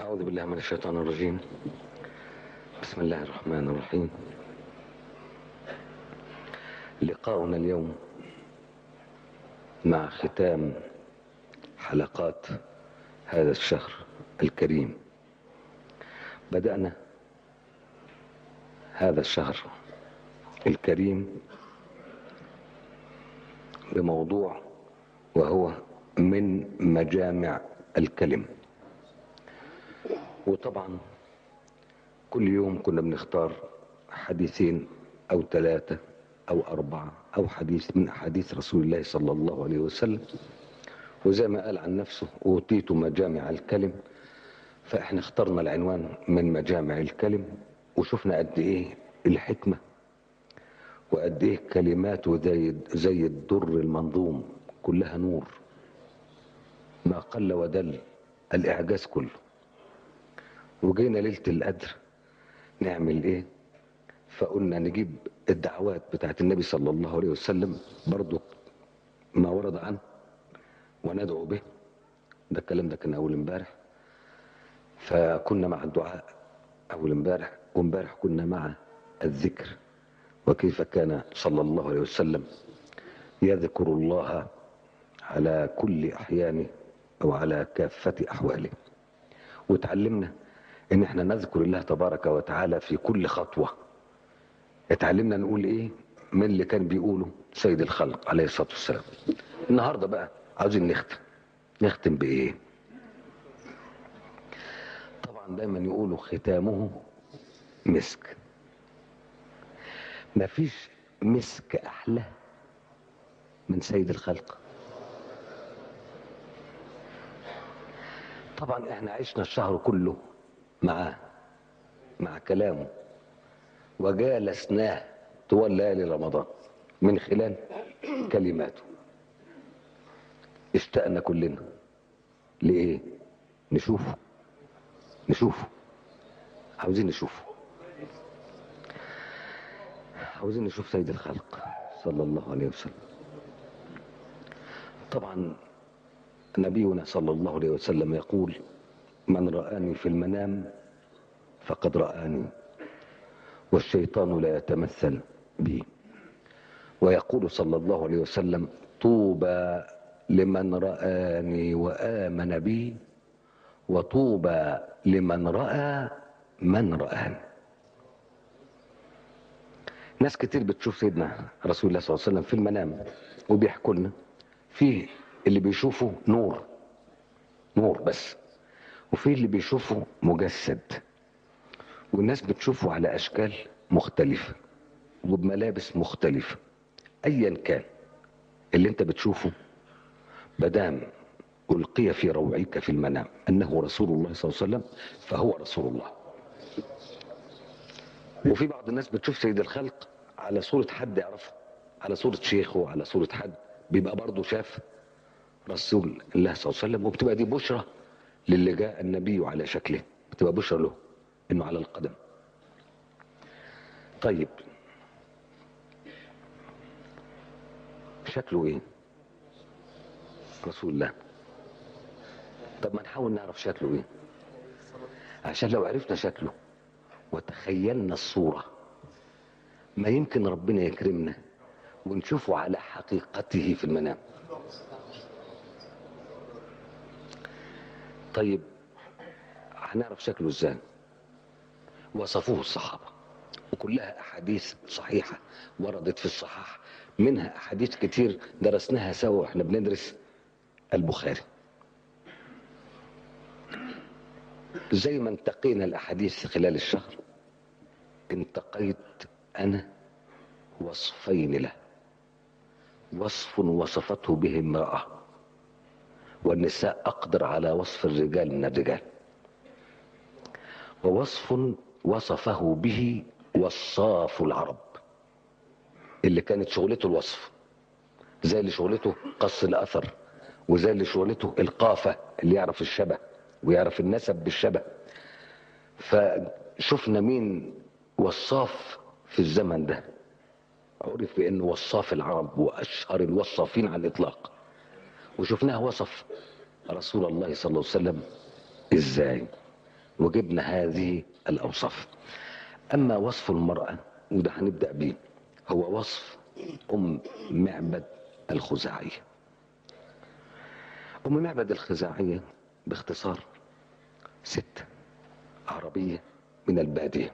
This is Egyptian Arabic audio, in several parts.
أعوذ بالله من الشيطان الرجيم بسم الله الرحمن الرحيم لقاؤنا اليوم مع ختام حلقات هذا الشهر الكريم بدأنا هذا الشهر الكريم بموضوع وهو من مجامع الكلم وطبعا كل يوم كنا بنختار حديثين او ثلاثة او اربعة او حديث من احاديث رسول الله صلى الله عليه وسلم وزي ما قال عن نفسه اوتيت مجامع الكلم فاحنا اخترنا العنوان من مجامع الكلم وشفنا قد ايه الحكمة وقد ايه كلماته زي زي الدر المنظوم كلها نور ما قل ودل الاعجاز كله وجينا ليلة القدر نعمل ايه فقلنا نجيب الدعوات بتاعت النبي صلى الله عليه وسلم برضو ما ورد عنه وندعو به ده الكلام ده كان اول امبارح فكنا مع الدعاء اول امبارح وامبارح كنا مع الذكر وكيف كان صلى الله عليه وسلم يذكر الله على كل احيانه او على كافة احواله وتعلمنا ان احنا نذكر الله تبارك وتعالى في كل خطوة اتعلمنا نقول ايه من اللي كان بيقوله سيد الخلق عليه الصلاة والسلام النهاردة بقى عاوزين نختم نختم بايه طبعا دايما يقولوا ختامه مسك مفيش مسك احلى من سيد الخلق طبعا احنا عشنا الشهر كله معاه مع كلامه وجالسناه طوال ليالي رمضان من خلال كلماته اشتقنا كلنا لإيه نشوفه نشوفه عاوزين نشوفه عاوزين نشوف سيد الخلق صلى الله عليه وسلم طبعا نبينا صلى الله عليه وسلم يقول من رآني في المنام فقد رآني والشيطان لا يتمثل بي ويقول صلى الله عليه وسلم طوبى لمن رآني وآمن بي وطوبى لمن رأى من رآني ناس كتير بتشوف سيدنا رسول الله صلى الله عليه وسلم في المنام وبيحكوا لنا فيه اللي بيشوفه نور نور بس وفي اللي بيشوفه مجسد والناس بتشوفه على اشكال مختلفة وبملابس مختلفة ايا كان اللي انت بتشوفه بدام القي في روعك في المنام انه رسول الله صلى الله عليه وسلم فهو رسول الله وفي بعض الناس بتشوف سيد الخلق على صورة حد يعرفه على صورة شيخه على صورة حد بيبقى برضه شاف رسول الله صلى الله عليه وسلم وبتبقى دي بشرى للي جاء النبي على شكله بتبقى بشرى له انه على القدم طيب شكله ايه رسول الله طب ما نحاول نعرف شكله ايه عشان لو عرفنا شكله وتخيلنا الصورة ما يمكن ربنا يكرمنا ونشوفه على حقيقته في المنام طيب هنعرف شكله ازاي وصفوه الصحابة وكلها أحاديث صحيحة وردت في الصحاح منها أحاديث كتير درسناها سوا واحنا بندرس البخاري زي ما انتقينا الأحاديث خلال الشهر انتقيت أنا وصفين له وصف وصفته به امرأة والنساء أقدر على وصف الرجال من الرجال ووصف وصفه به وصاف العرب اللي كانت شغلته الوصف زي اللي شغلته قص الأثر وزي اللي شغلته القافة اللي يعرف الشبه ويعرف النسب بالشبه فشفنا مين وصاف في الزمن ده عرف بأنه وصاف العرب وأشهر الوصافين على الإطلاق وشفناه وصف رسول الله صلى الله عليه وسلم ازاي وجبنا هذه الأوصاف أما وصف المرأة وده هنبدأ بيه هو وصف أم معبد الخزاعية أم معبد الخزاعية باختصار ست عربية من البادية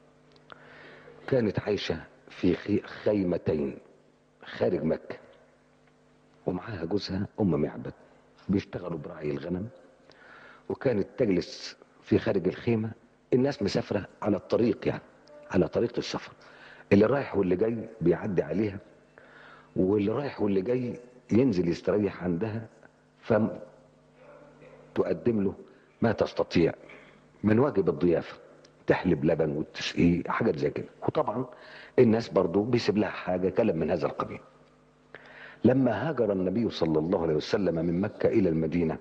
كانت عايشة في خيمتين خارج مكة ومعاها جوزها أم معبد بيشتغلوا برعي الغنم وكانت تجلس في خارج الخيمة الناس مسافرة على الطريق يعني على طريق السفر اللي رايح واللي جاي بيعدي عليها واللي رايح واللي جاي ينزل يستريح عندها فتقدم له ما تستطيع من واجب الضيافة تحلب لبن وتسقيه حاجات زي كده وطبعا الناس برضو بيسيب لها حاجة كلام من هذا القبيل لما هاجر النبي صلى الله عليه وسلم من مكة إلى المدينة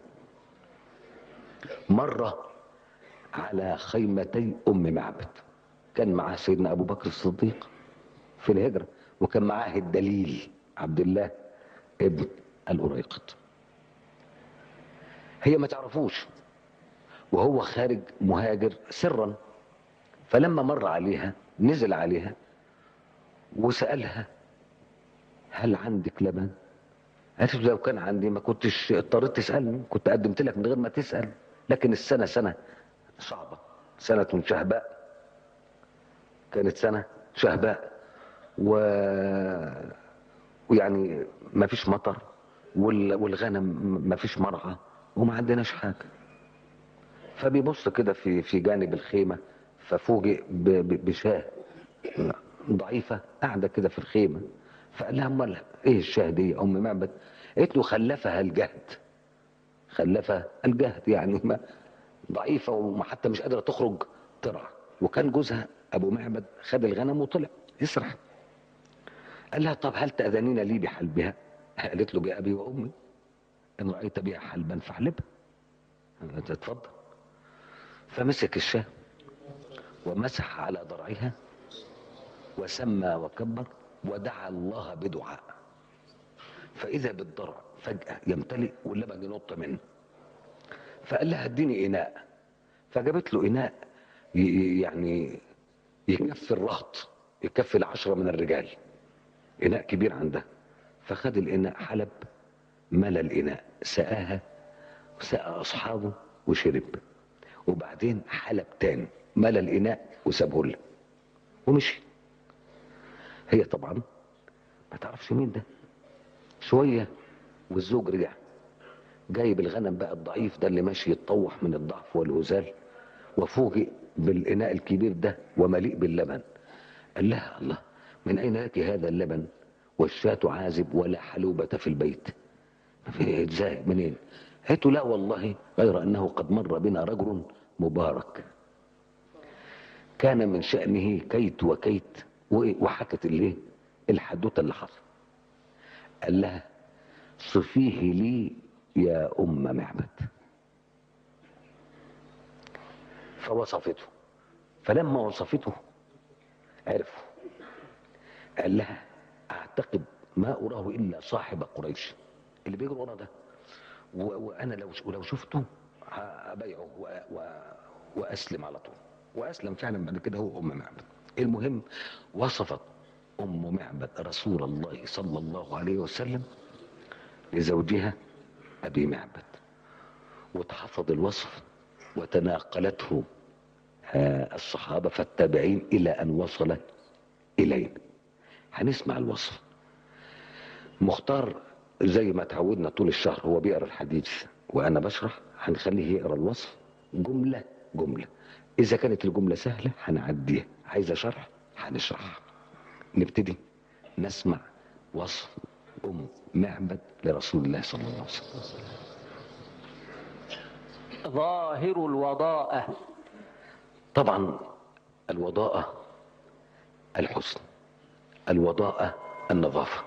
مر على خيمتي أم معبد كان معاه سيدنا أبو بكر الصديق في الهجرة وكان معاه الدليل عبد الله ابن الأريقط هي ما تعرفوش وهو خارج مهاجر سرا فلما مر عليها نزل عليها وسألها هل عندك لبن قالت له لو كان عندي ما كنتش اضطريت تسألني كنت قدمت لك من غير ما تسأل لكن السنة سنة صعبة سنة شهباء كانت سنة شهباء و... ويعني ما فيش مطر وال... والغنم ما فيش مرعى وما عندناش حاجة فبيبص كده في في جانب الخيمة ففوجئ ب... ب... بشاه ضعيفة قاعدة كده في الخيمة فقال لها امال ايه الشاه دي ام معبد قالت له خلفها الجهد خلفها الجهد يعني ما ضعيفة وحتى مش قادرة تخرج ترعى وكان جوزها ابو معبد خد الغنم وطلع يسرح قال لها طب هل تأذنين لي بحلبها قالت له بأبي وأمي إن رأيت بها حلبا فاحلبها اتفضل فمسك الشاه ومسح على ضرعها وسمى وكبر ودعا الله بدعاء فإذا بالضرع فجأة يمتلئ واللبن ينط منه فقال لها اديني إناء فجابت له إناء يعني يكفي الرهط يكفي العشرة من الرجال إناء كبير عندها فخد الإناء حلب ملى الإناء سقاها سقى أصحابه وشرب وبعدين حلب تاني ملى الإناء وسابه له ومشي هي طبعا ما تعرفش مين ده شوية والزوج رجع جايب الغنم بقى الضعيف ده اللي ماشي يتطوح من الضعف والهزال وفوجئ بالإناء الكبير ده ومليء باللبن قال لها الله من أين لك هذا اللبن والشاة عازب ولا حلوبة في البيت ازاي منين قلت لا والله غير أنه قد مر بنا رجل مبارك كان من شأنه كيت وكيت وحكت الايه الحدوته اللي حصل قال لها صفيه لي يا ام معبد فوصفته فلما وصفته عرفه قال لها اعتقد ما اراه الا صاحب قريش اللي بيجري ورا ده وانا لو ولو شفته ابايعه واسلم على طول واسلم فعلا بعد كده هو ام معبد المهم وصفت ام معبد رسول الله صلى الله عليه وسلم لزوجها ابي معبد وتحفظ الوصف وتناقلته الصحابة فالتابعين إلى أن وصل إلينا هنسمع الوصف مختار زي ما تعودنا طول الشهر هو بيقرا الحديث وأنا بشرح هنخليه يقرا الوصف جملة جملة إذا كانت الجملة سهلة هنعديها عايزة شرح هنشرح نبتدي نسمع وصف أم معبد لرسول الله صلى الله عليه وسلم ظاهر الوضاءة طبعا الوضاءة الحسن الوضاءة النظافة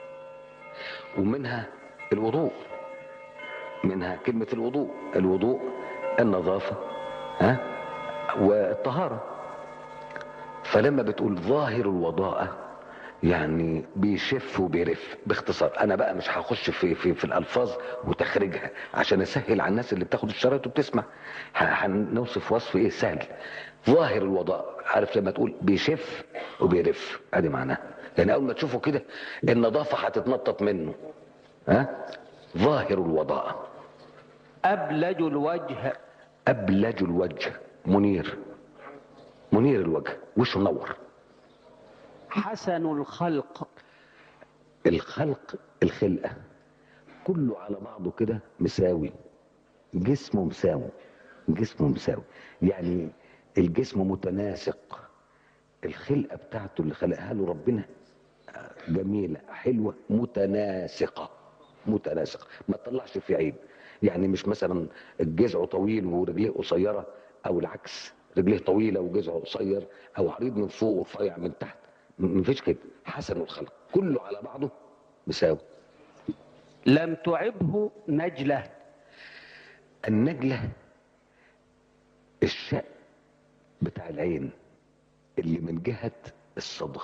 ومنها الوضوء منها كلمة الوضوء الوضوء النظافة ها والطهارة فلما بتقول ظاهر الوضاءة يعني بيشف وبيرف باختصار انا بقى مش هخش في في في الالفاظ وتخريجها عشان اسهل على الناس اللي بتاخد الشرايط وبتسمع ه- هنوصف وصف ايه سهل ظاهر الوضاء عارف لما تقول بيشف وبيرف ادي معناها يعني اول ما تشوفه كده النظافه هتتنطط منه ها ظاهر الوضاء أبلج الوجه ابلج الوجه منير منير الوجه وشه منور حسن الخلق الخلق الخلقة كله على بعضه كده مساوي جسمه مساوي جسمه مساوي يعني الجسم متناسق الخلقة بتاعته اللي خلقها له ربنا جميلة حلوة متناسقة متناسقة ما تطلعش في عيب يعني مش مثلا جذعه طويل ورجليه قصيرة او العكس رجليه طويلة وجذعه قصير او عريض من فوق ورفيع من تحت م- مفيش كده حسن الخلق كله على بعضه مساوي لم تعبه نجلة النجلة الشق بتاع العين اللي من جهة الصدغ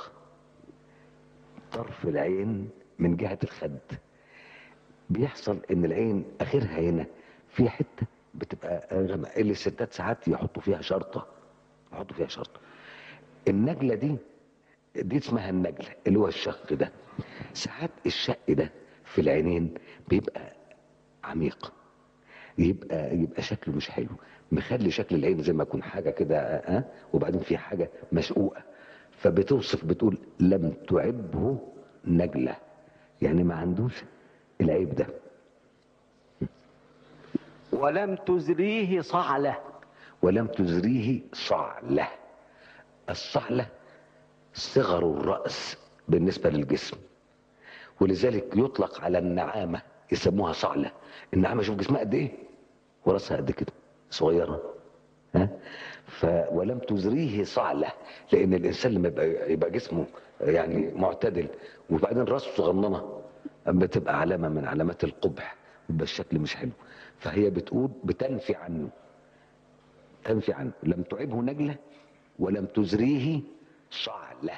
طرف العين من جهة الخد بيحصل ان العين اخرها هنا في حتة بتبقى غامقة اللي الستات ساعات يحطوا فيها شرطة يحطوا فيها شرطة النجلة دي دي اسمها النجلة اللي هو الشق ده ساعات الشق ده في العينين بيبقى عميق يبقى يبقى شكله مش حلو مخلي شكل العين زي ما يكون حاجه كده ها وبعدين في حاجه مشقوقه فبتوصف بتقول لم تعبه نجله يعني ما عندوش العيب ده ولم تزريه صعلة ولم تزريه صعله الصعله صغر الراس بالنسبه للجسم ولذلك يطلق على النعامه يسموها صعله النعامه شوف جسمها قد ايه وراسها قد كده صغيره ها ف ولم تزريه صعله لان الانسان لما يبقى يبقى جسمه يعني معتدل وبعدين راسه صغننه بتبقى علامه من علامات القبح يبقى الشكل مش حلو فهي بتقول بتنفي عنه تنفي عنه لم تعبه نجله ولم تزريه صعله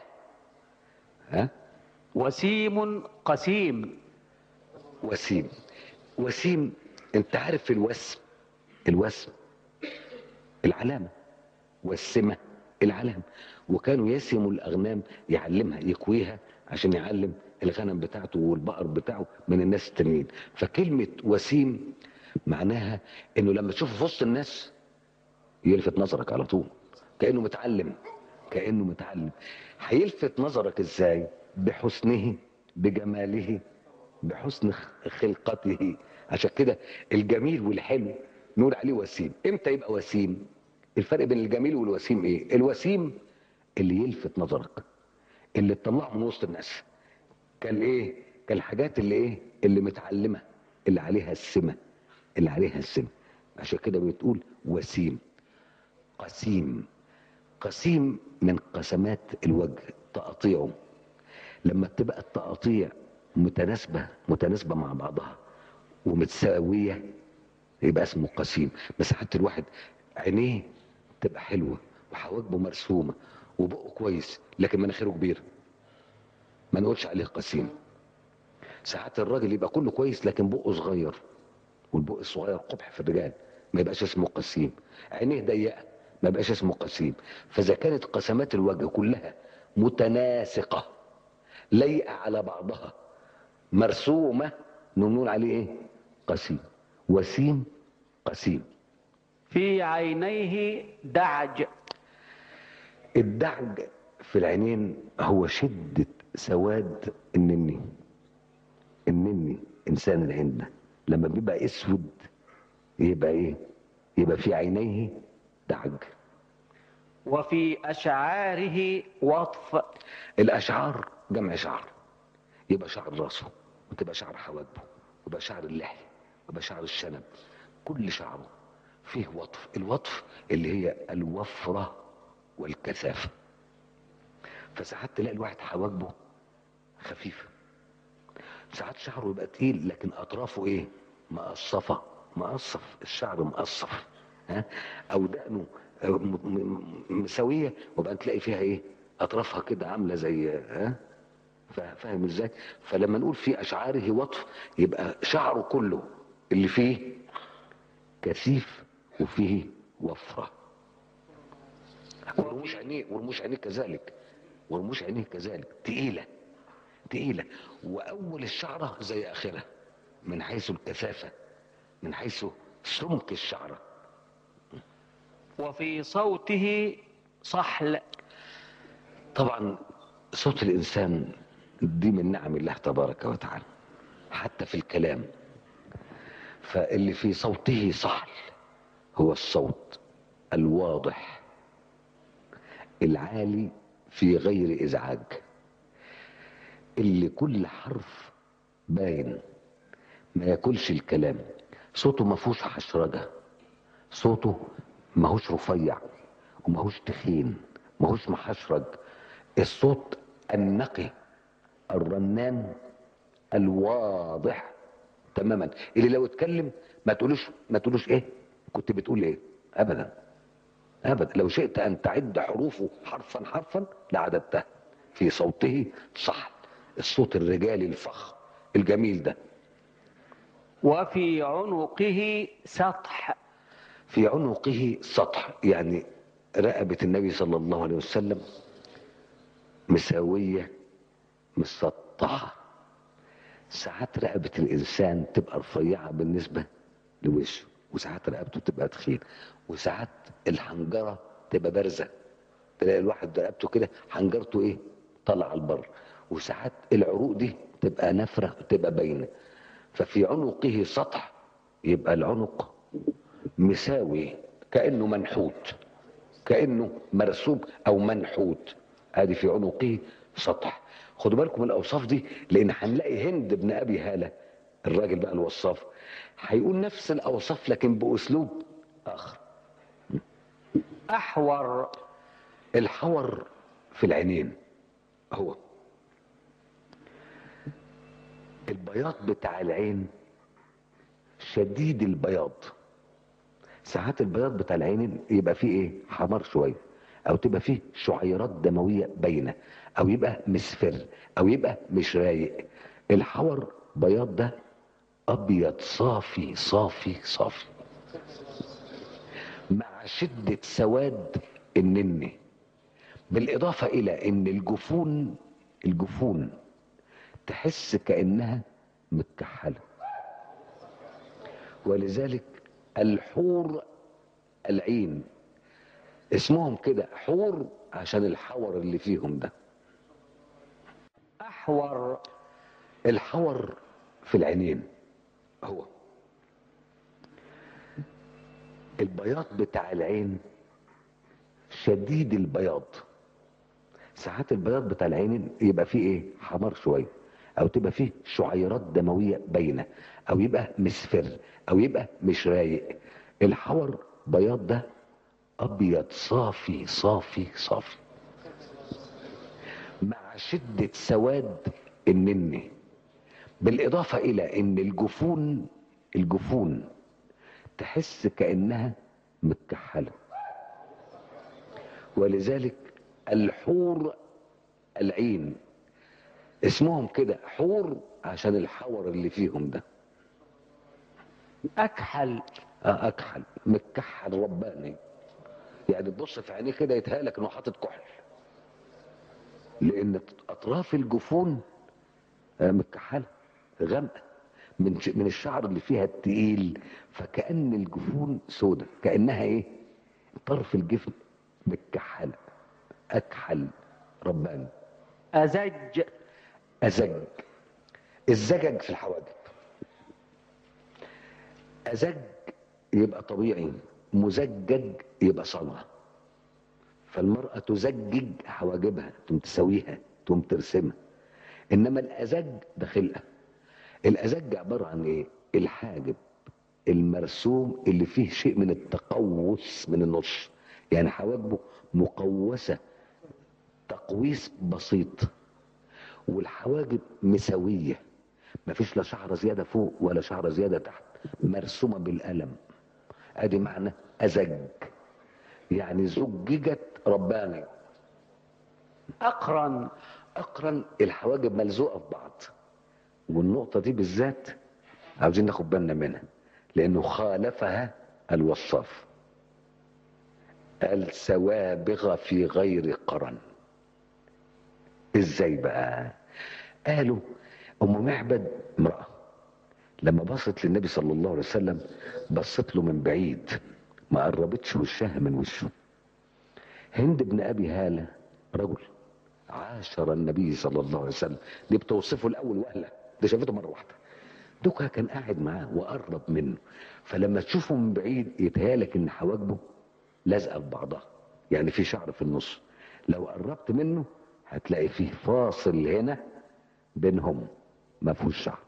ها وسيم قسيم وسيم وسيم انت عارف الوسم الوسم العلامة والسمة العلامة وكانوا يسموا الأغنام يعلمها يكويها عشان يعلم الغنم بتاعته والبقر بتاعه من الناس التانيين فكلمة وسيم معناها انه لما تشوفه في وسط الناس يلفت نظرك على طول كأنه متعلم كأنه متعلم هيلفت نظرك ازاي بحسنه بجماله بحسن خلقته عشان كده الجميل والحلو نقول عليه وسيم امتى يبقى وسيم الفرق بين الجميل والوسيم ايه الوسيم اللي يلفت نظرك اللي تطلعه من وسط الناس كان ايه كالحاجات اللي ايه اللي متعلمه اللي عليها السمه اللي عليها السمه عشان كده بتقول وسيم قسيم قسيم من قسمات الوجه تقطيعه لما تبقى التقاطيع متناسبة متناسبة مع بعضها ومتساوية يبقى اسمه قسيم بس حتى الواحد عينيه تبقى حلوة وحواجبه مرسومة وبقه كويس لكن مناخيره كبيرة ما نقولش عليه قسيم ساعات الراجل يبقى كله كويس لكن بقه صغير والبق الصغير قبح في الرجال ما يبقاش اسمه قسيم عينيه ضيقة ما يبقاش اسمه قسيم فإذا كانت قسمات الوجه كلها متناسقة لايقة على بعضها مرسومة نقول عليه ايه قسيم وسيم قسيم في عينيه دعج الدعج في العينين هو شدة سواد النني النني انسان العين ده لما بيبقى اسود يبقى ايه يبقى في عينيه دعج وفي أشعاره وطف الاشعار جمع شعر يبقى شعر راسه وتبقى شعر حواجبه ويبقى شعر اللحية ويبقى شعر الشنب كل شعره فيه وطف الوطف اللي هي الوفرة والكثافة فساعات تلاقي الواحد حواجبه خفيفة ساعات شعره يبقى تقيل لكن اطرافه ايه مقصفة مقصف الشعر مقصف ها او دقنه آه، م- م- مساوية وبقى تلاقي فيها ايه اطرافها كده عاملة زي ها فا- فاهم ازاي فلما نقول في اشعاره وطف يبقى شعره كله اللي فيه كثيف وفيه وفره ورموش عينيه ورموش عينيه كذلك ورموش عينيه كذلك تقيله تقيله واول الشعره زي اخرها من حيث الكثافه من حيث سمك الشعره وفي صوته صحل طبعا صوت الانسان دي من نعم الله تبارك وتعالى حتى في الكلام فاللي في صوته صحل هو الصوت الواضح العالي في غير ازعاج اللي كل حرف باين ما ياكلش الكلام صوته ما فيهوش حشرجه صوته ماهوش رفيع وماهوش تخين ماهوش محشرج الصوت النقي الرنان الواضح تماما اللي لو اتكلم ما تقولوش ما تقولوش ايه كنت بتقول ايه ابدا ابدا لو شئت ان تعد حروفه حرفا حرفا لعددتها في صوته صح الصوت الرجالي الفخم الجميل ده وفي عنقه سطح في عنقه سطح يعني رقبة النبي صلى الله عليه وسلم مساوية مسطحة ساعات رقبة الإنسان تبقى رفيعة بالنسبة لوشه وساعات رقبته تبقى تخين وساعات الحنجرة تبقى بارزة تلاقي الواحد رقبته كده حنجرته ايه طالعة البر وساعات العروق دي تبقى نفرة وتبقى باينة ففي عنقه سطح يبقى العنق مساوي كأنه منحوت كأنه مرسوب أو منحوت ادي في عنقه سطح خدوا بالكم من الأوصاف دي لأن هنلاقي هند بن أبي هالة الراجل بقى الوصاف هيقول نفس الأوصاف لكن بأسلوب آخر أحور الحور في العينين هو البياض بتاع العين شديد البياض ساعات البياض بتاع العين يبقى فيه ايه حمار شويه او تبقى فيه شعيرات دمويه باينه او يبقى مصفر او يبقى مش رايق الحور بياض ده ابيض صافي صافي صافي مع شده سواد النني بالاضافه الى ان الجفون الجفون تحس كانها متكحله ولذلك الحور العين اسمهم كده حور عشان الحور اللي فيهم ده أحور الحور في العينين هو البياض بتاع العين شديد البياض ساعات البياض بتاع العين يبقى فيه ايه حمار شويه او تبقى فيه شعيرات دمويه باينه او يبقى مصفر او يبقى مش رايق الحور بياض ده ابيض صافي صافي صافي مع شده سواد النني بالاضافه الى ان الجفون الجفون تحس كانها متكحله ولذلك الحور العين اسمهم كده حور عشان الحور اللي فيهم ده أكحل آه، اكحل متكحل رباني يعني تبص في عينيه كده يتهالك انه حاطط كحل لان اطراف الجفون آه، متكحله غامقه من ش- من الشعر اللي فيها التقيل فكأن الجفون سودة كأنها ايه طرف الجفن متكحله اكحل رباني أزج أزج الزجج في الحواجب أزج يبقى طبيعي مزجج يبقى صنع فالمرأة تزجج حواجبها تقوم تسويها تقوم ترسمها إنما الأزج ده خلقة الأزج عبارة عن إيه؟ الحاجب المرسوم اللي فيه شيء من التقوس من النص يعني حواجبه مقوسة تقويس بسيط والحواجب مساوية مفيش لا شعرة زيادة فوق ولا شعرة زيادة تحت مرسومة بالقلم ادي معنى ازج يعني زججت رباني أقرن اقرن الحواجب ملزوقه في بعض والنقطه دي بالذات عاوزين ناخد بالنا منها لانه خالفها الوصاف قال سوابغ في غير قرن ازاي بقى قالوا ام معبد امراه لما بصت للنبي صلى الله عليه وسلم بصت له من بعيد ما قربتش وشها من وشه هند بن ابي هاله رجل عاشر النبي صلى الله عليه وسلم دي بتوصفه الاول وهله ده شافته مره واحده دوكا كان قاعد معاه وقرب منه فلما تشوفه من بعيد يتهيالك ان حواجبه لازقه في بعضها يعني في شعر في النص لو قربت منه هتلاقي فيه فاصل هنا بينهم ما فيهوش شعر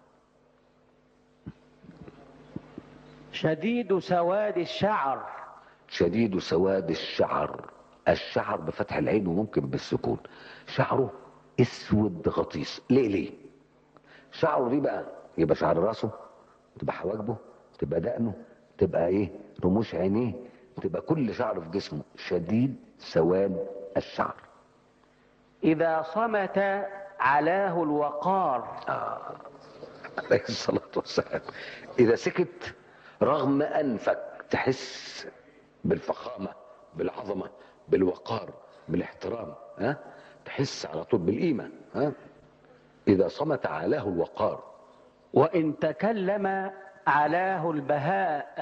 شديد سواد الشعر شديد سواد الشعر الشعر بفتح العين وممكن بالسكون شعره اسود غطيس ليه ليه شعره دي بقى يبقى شعر راسه تبقى حواجبه تبقى دقنه تبقى ايه رموش عينيه تبقى كل شعر في جسمه شديد سواد الشعر إذا صمت علاه الوقار عليه الصلاة والسلام إذا سكت رغم أنفك تحس بالفخامة بالعظمة بالوقار بالاحترام ها تحس على طول بالقيمة ها إذا صمت علاه الوقار وإن تكلم علاه البهاء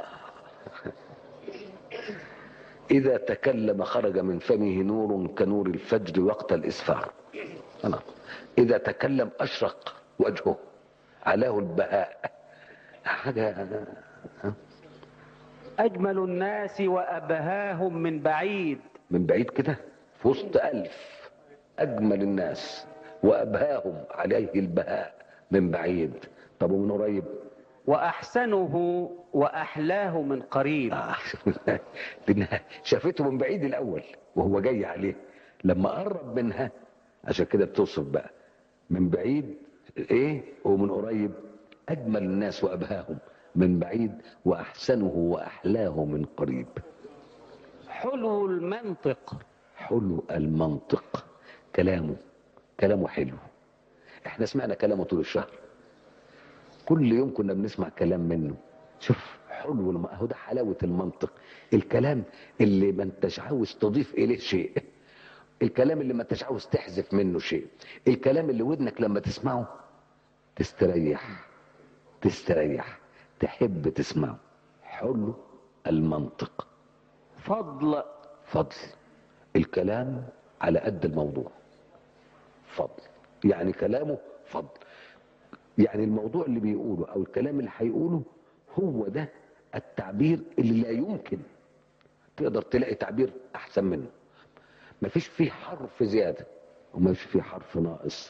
إذا تكلم خرج من فمه نور كنور الفجر وقت الإسفار أنا. إذا تكلم أشرق وجهه علاه البهاء حاجة ها؟ أجمل الناس وأبهاهم من بعيد من بعيد كده في وسط ألف أجمل الناس وأبهاهم عليه البهاء من بعيد طب ومن قريب وأحسنه وأحلاه من قريب آه، لأنها شافته من بعيد الأول وهو جاي عليه لما قرب منها عشان كده بتوصف بقى من بعيد إيه ومن قريب أجمل الناس وأبهاهم من بعيد وأحسنه وأحلاه من قريب حلو المنطق حلو المنطق كلامه كلامه حلو احنا سمعنا كلامه طول الشهر كل يوم كنا بنسمع كلام منه شوف حلو الم... هو ده حلاوة المنطق الكلام اللي ما انتش عاوز تضيف اليه شيء الكلام اللي ما انتش عاوز تحذف منه شيء الكلام اللي ودنك لما تسمعه تستريح تستريح تحب تسمعه حلو المنطق فضل فضل الكلام على قد الموضوع فضل يعني كلامه فضل يعني الموضوع اللي بيقوله او الكلام اللي هيقوله هو ده التعبير اللي لا يمكن تقدر تلاقي تعبير احسن منه مفيش فيه حرف زياده ومفيش فيه حرف ناقص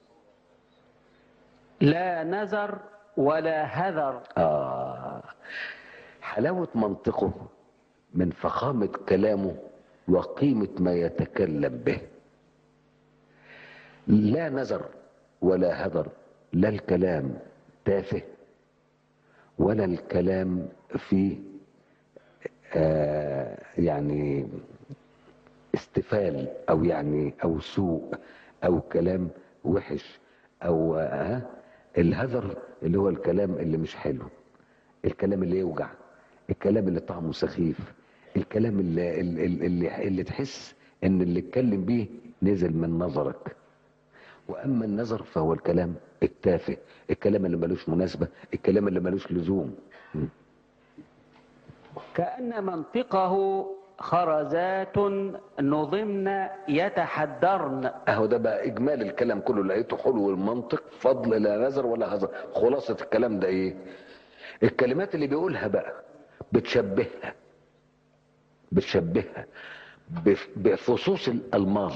لا نذر ولا هذر آه حلاوة منطقه من فخامة كلامه وقيمة ما يتكلم به لا نذر ولا هذر لا الكلام تافه ولا الكلام فيه آه يعني استفال او يعني او سوء او كلام وحش او آه الهذر اللي هو الكلام اللي مش حلو الكلام اللي يوجع الكلام اللي طعمه سخيف الكلام اللي, اللي, اللي, اللي تحس ان اللي اتكلم بيه نزل من نظرك واما النظر فهو الكلام التافه الكلام اللي ملوش مناسبة الكلام اللي ملوش لزوم م. كأن منطقه خرزات نظمن يتحدرن اهو ده بقى اجمال الكلام كله لقيته حلو المنطق فضل لا نظر ولا هزر خلاصة الكلام ده ايه الكلمات اللي بيقولها بقى بتشبهها بتشبهها بف- بفصوص الالماظ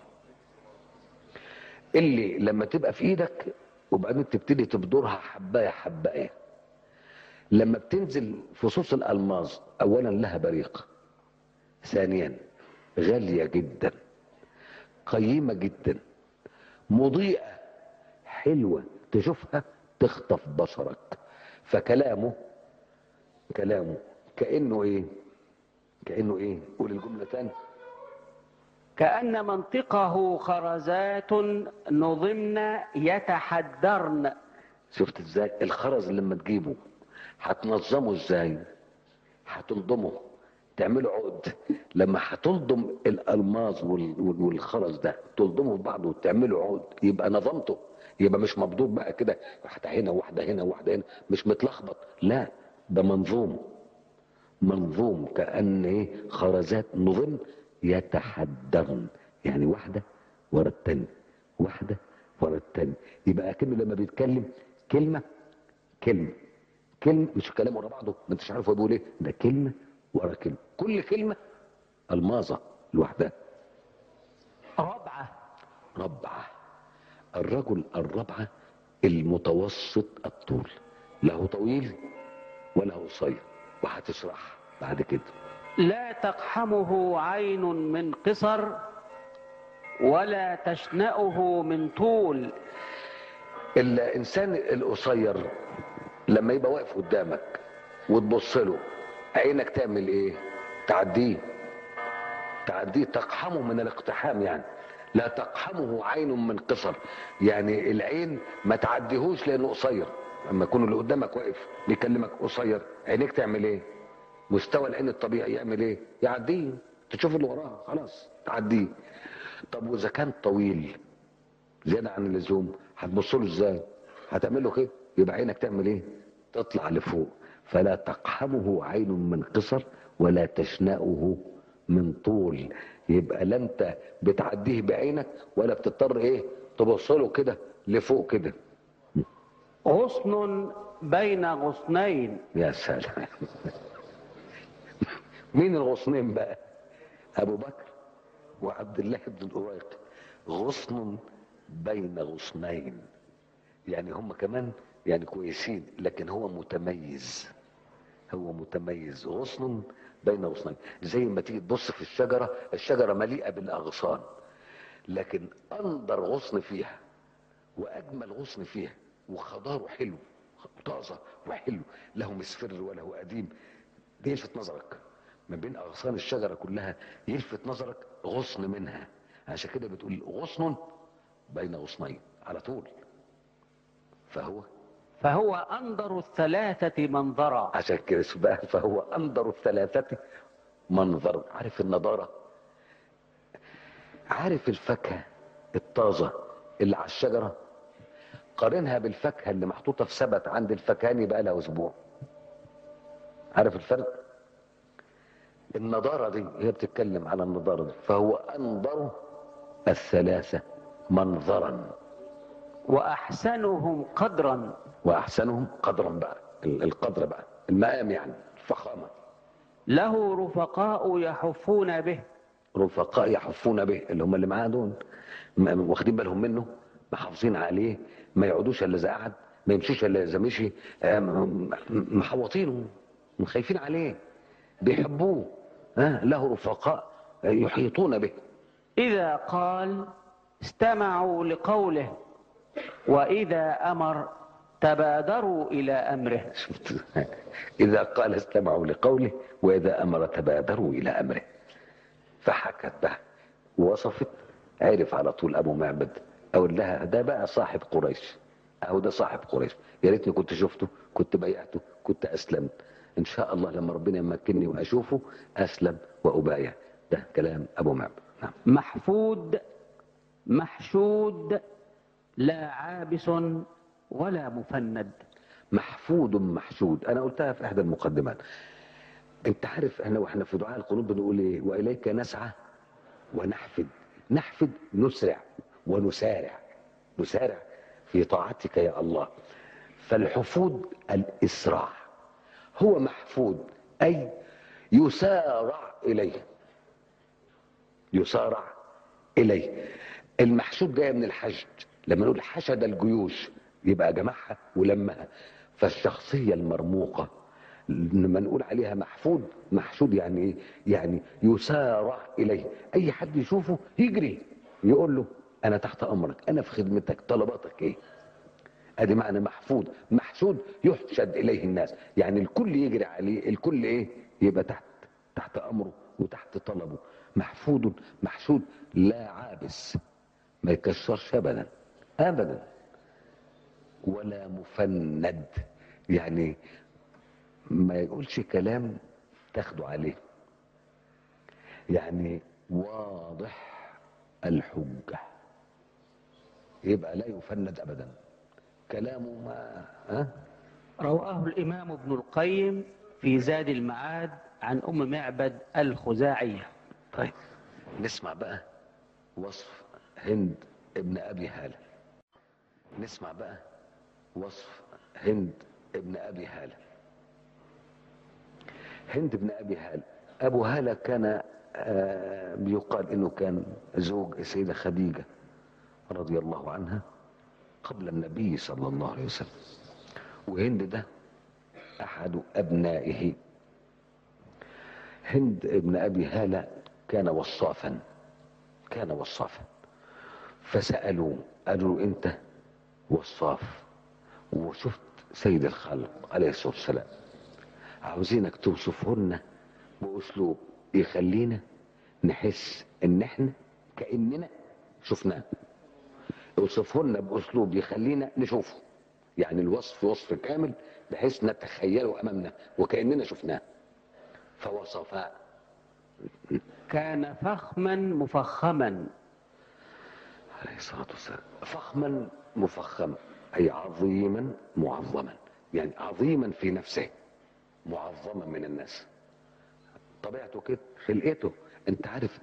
اللي لما تبقى في ايدك وبعدين تبتدي تبدرها حبايه حبايه لما بتنزل فصوص الالماظ اولا لها بريق ثانيا غاليه جدا قيمه جدا مضيئه حلوه تشوفها تخطف بصرك فكلامه كلامه كانه ايه كانه ايه قول الجمله تاني كأن منطقه خرزات نظمن يتحدرن شفت ازاي الخرز لما تجيبه هتنظمه ازاي هتلضمه تعمله عقد لما هتلضم الالماظ وال- وال- والخرز ده تلضمه في بعضه وتعمله عقد يبقى نظمته يبقى مش مبدوط بقى كده واحده هنا واحده هنا واحده هنا مش متلخبط لا ده منظوم منظوم كأن ايه خرزات نظم يتحدرن يعني واحدة ورا التانية واحدة ورا التانية يبقى أكنه لما بيتكلم كلمة كلمة كلمة مش كلام ورا بعضه ما انتش عارف هو بيقول ايه ده كلمة ورا كلمة كل كلمة الماظة لوحدها ربعة ربعة الرجل الربعة المتوسط الطول له طويل وله قصير وهتشرح بعد كده لا تقحمه عين من قصر ولا تشنأه من طول الانسان القصير لما يبقى واقف قدامك وتبص له عينك تعمل ايه تعديه تعديه تقحمه من الاقتحام يعني لا تقحمه عين من قصر يعني العين ما تعديهوش لانه قصير اما يكون اللي قدامك واقف بيكلمك قصير عينيك تعمل ايه مستوى العين الطبيعي يعمل ايه يعديه تشوف اللي وراه خلاص تعديه طب واذا كان طويل زياده عن اللزوم هتبص له ازاي هتعمل له كده يبقى عينك تعمل ايه تطلع لفوق فلا تقحمه عين من قصر ولا تشنأه من طول يبقى لا انت بتعديه بعينك ولا بتضطر ايه تبص له كده لفوق كده غصن بين غصنين يا سلام مين الغصنين بقى ابو بكر وعبد الله بن الأويق غصن بين غصنين يعني هم كمان يعني كويسين لكن هو متميز هو متميز غصن بين غصنين زي ما تيجي تبص في الشجرة الشجرة مليئة بالأغصان لكن أنظر غصن فيها وأجمل غصن فيها وخضاره حلو طازة وحلو له مصفر وله قديم ده يلفت نظرك ما بين أغصان الشجرة كلها يلفت نظرك غصن منها عشان كده بتقول غصن بين غصنين على طول فهو فهو أنظر الثلاثة منظرا عشان كده بقى فهو انظر الثلاثه منظر عارف النضاره عارف الفاكهه الطازه اللي على الشجره قارنها بالفاكهه اللي محطوطه في سبت عند الفكهاني بقى لها اسبوع عارف الفرق النضاره دي هي بتتكلم على النضاره دي فهو انظر الثلاثه منظرا وأحسنهم قدرا واحسنهم قدرا بقى ال- القدر بقى المقام يعني الفخامه له رفقاء يحفون به رفقاء يحفون به اللي هم اللي معاه دول م- واخدين بالهم منه محافظين عليه ما يقعدوش الا اذا قعد ما يمشيش الا اذا مشي آه، م- م- محوطينه خايفين عليه بيحبوه ها له رفقاء يحيطون به إذا قال استمعوا لقوله وإذا أمر تبادروا إلى أمره شفت اذا قال استمعوا لقوله واذا امر تبادروا الى امره فحكت بقى ووصفت عرف على طول ابو معبد اقول لها ده بقى صاحب قريش اهو ده صاحب قريش يا ريتني كنت شفته كنت بيعته كنت اسلمت ان شاء الله لما ربنا يمكنني واشوفه اسلم وابايع ده كلام ابو معبد نعم محفود محشود لا عابس ولا مفند محفود محشود انا قلتها في احدى المقدمات انت عارف احنا واحنا في دعاء القنوت بنقول ايه واليك نسعى ونحفد نحفد نسرع ونسارع نسارع في طاعتك يا الله فالحفود الاسراع هو محفود اي يسارع اليه يسارع اليه المحشود جاي من الحشد لما نقول حشد الجيوش يبقى جمعها ولمها فالشخصيه المرموقه لما نقول عليها محفود محشود يعني ايه يعني يسارع اليه اي حد يشوفه يجري يقول له انا تحت امرك انا في خدمتك طلباتك ايه ادي معنى محفود محشود يحشد اليه الناس يعني الكل يجري عليه الكل ايه يبقى تحت تحت امره وتحت طلبه محفود محشود لا عابس ما يكسرش ابدا ابدا ولا مفند يعني ما يقولش كلام تاخده عليه يعني واضح الحجة يبقى لا يفند أبدا كلامه ما ها رواه الإمام ابن القيم في زاد المعاد عن أم معبد الخزاعية طيب نسمع بقى وصف هند ابن أبي هالة نسمع بقى وصف هند ابن أبي هالة هند ابن أبي هالة أبو هالة كان آه، بيقال إنه كان زوج السيدة خديجة رضي الله عنها قبل النبي صلى الله عليه وسلم وهند ده أحد أبنائه هند ابن أبي هالة كان وصافا كان وصافا فسألوا قالوا له أنت وصاف وشفت سيد الخلق عليه الصلاة والسلام عاوزينك توصفهن بأسلوب يخلينا نحس ان احنا كأننا شفناه اوصفهن بأسلوب يخلينا نشوفه يعني الوصف وصف كامل بحيث نتخيله أمامنا وكأننا شفناه فوصفا كان فخما مفخما عليه الصلاة والسلام فخما مفخما أي عظيما معظما يعني عظيما في نفسه معظما من الناس طبيعته كده خلقته انت عارف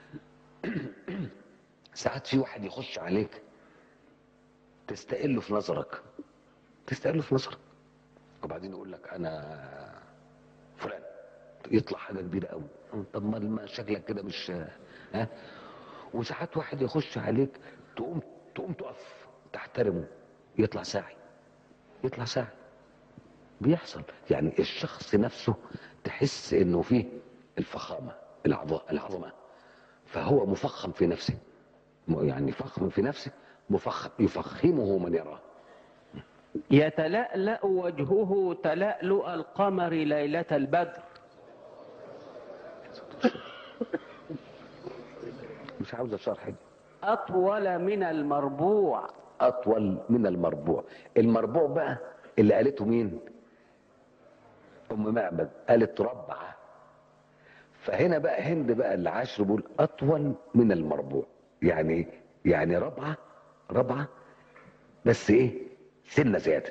ساعات في واحد يخش عليك تستقله في نظرك تستقله في نظرك وبعدين يقول لك انا فلان يطلع حاجه كبيره قوي طب ما ما شكلك كده مش ها وساعات واحد يخش عليك تقوم تقوم تقف تحترمه يطلع ساعي يطلع ساعي بيحصل يعني الشخص نفسه تحس انه فيه الفخامه العظ- العظمه فهو مفخم في نفسه م- يعني فخم في نفسه مفخم يفخمه من يراه يتلألأ وجهه تلألؤ القمر ليلة البدر مش عاوز شرح أطول من المربوع اطول من المربوع المربوع بقى اللي قالته مين ام معبد قالت ربعه فهنا بقى هند بقى اللي عاشر بيقول اطول من المربوع يعني إيه؟ يعني ربعه ربعه بس ايه سنه زياده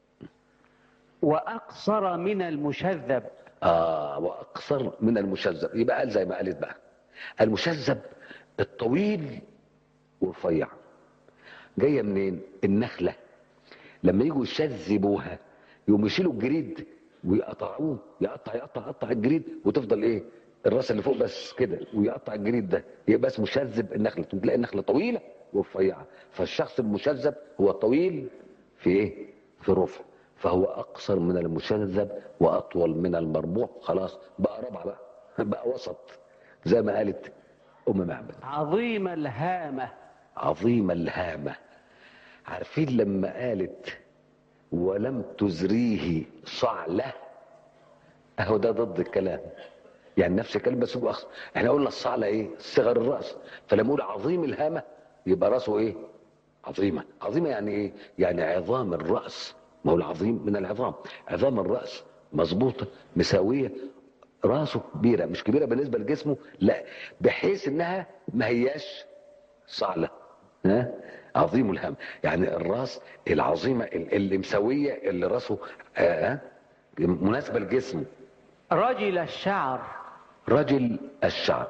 وأقصر من المشذب اه واقصر من المشذب يبقى قال زي ما قالت بقى المشذب الطويل ورفيع جايه منين النخله لما يجوا يشذبوها يقوم يشيلوا الجريد ويقطعوه يقطع يقطع يقطع الجريد وتفضل ايه الراس اللي فوق بس كده ويقطع الجريد ده يبقى اسمه شذب النخله تلاقي النخله طويله ورفيعه فالشخص المشذب هو طويل في ايه في رفع فهو اقصر من المشذب واطول من المربوع خلاص بقى ربعه بقى بقى وسط زي ما قالت ام معبد عظيم الهامة عظيم الهامة عارفين لما قالت ولم تزريه صعلة اهو ده ضد الكلام يعني نفس الكلام بس هو أخصر. احنا قلنا الصعلة ايه صغر الرأس فلما نقول عظيم الهامة يبقى راسه ايه عظيمة عظيمة يعني ايه يعني عظام الرأس ما هو العظيم من العظام عظام الرأس مظبوطة مساوية راسه كبيرة مش كبيرة بالنسبة لجسمه لا بحيث انها ما هياش صعلة ها عظيم الهم يعني الراس العظيمة اللي مسوية اللي راسه آه آه، مناسبة لجسمه رجل الشعر رجل الشعر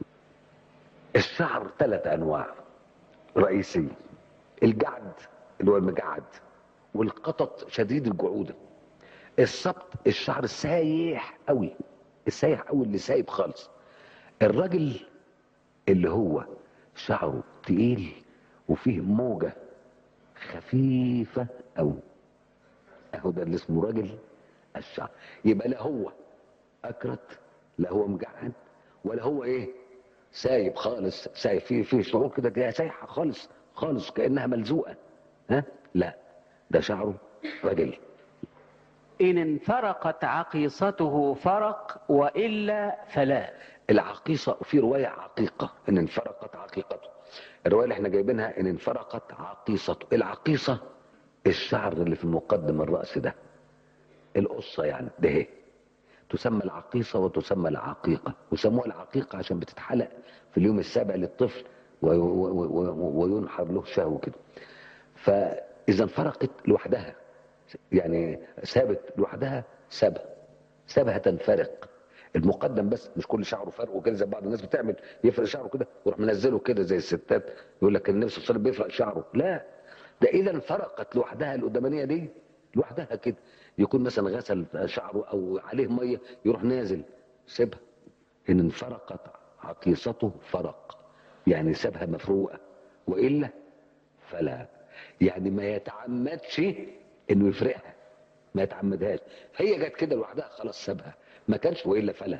الشعر ثلاث انواع رئيسية الجعد اللي هو المجعد والقطط شديد الجعودة السبط الشعر السايح قوي السايح قوي اللي سايب خالص الراجل اللي هو شعره تقيل وفيه موجة خفيفة قوي اهو ده اللي اسمه راجل الشعر يبقى لا هو اكرت لا هو مجعد ولا هو ايه سايب خالص سايب فيه فيه شعور كده كده سايحه خالص خالص كانها ملزوقه ها لا ده شعره راجل إن انفرقت عقيصته فرق وإلا فلا العقيصة في رواية عقيقة ان انفرقت عقيقته الرواية اللي احنا جايبينها ان انفرقت عقيصته العقيصة الشعر اللي في مقدم الرأس ده القصة يعني ده هي تسمى العقيصة وتسمى العقيقة وسموها العقيقة عشان بتتحلق في اليوم السابع للطفل و- و- و- و- وينحر له شهوة كده فإذا انفرقت لوحدها يعني ثابت لوحدها سابها سابها تنفرق المقدم بس مش كل شعره فرق وكده زي بعض الناس بتعمل يفرق شعره كده ويروح منزله كده زي الستات يقول لك النبي صلى الله عليه وسلم بيفرق شعره لا ده اذا انفرقت لوحدها القدامانيه دي لوحدها كده يكون مثلا غسل شعره او عليه ميه يروح نازل سيبها ان انفرقت عقيصته فرق يعني سابها مفروقه والا فلا يعني ما يتعمدش انه يفرقها ما يتعمدهاش هي جت كده لوحدها خلاص سابها ما كانش والا فلا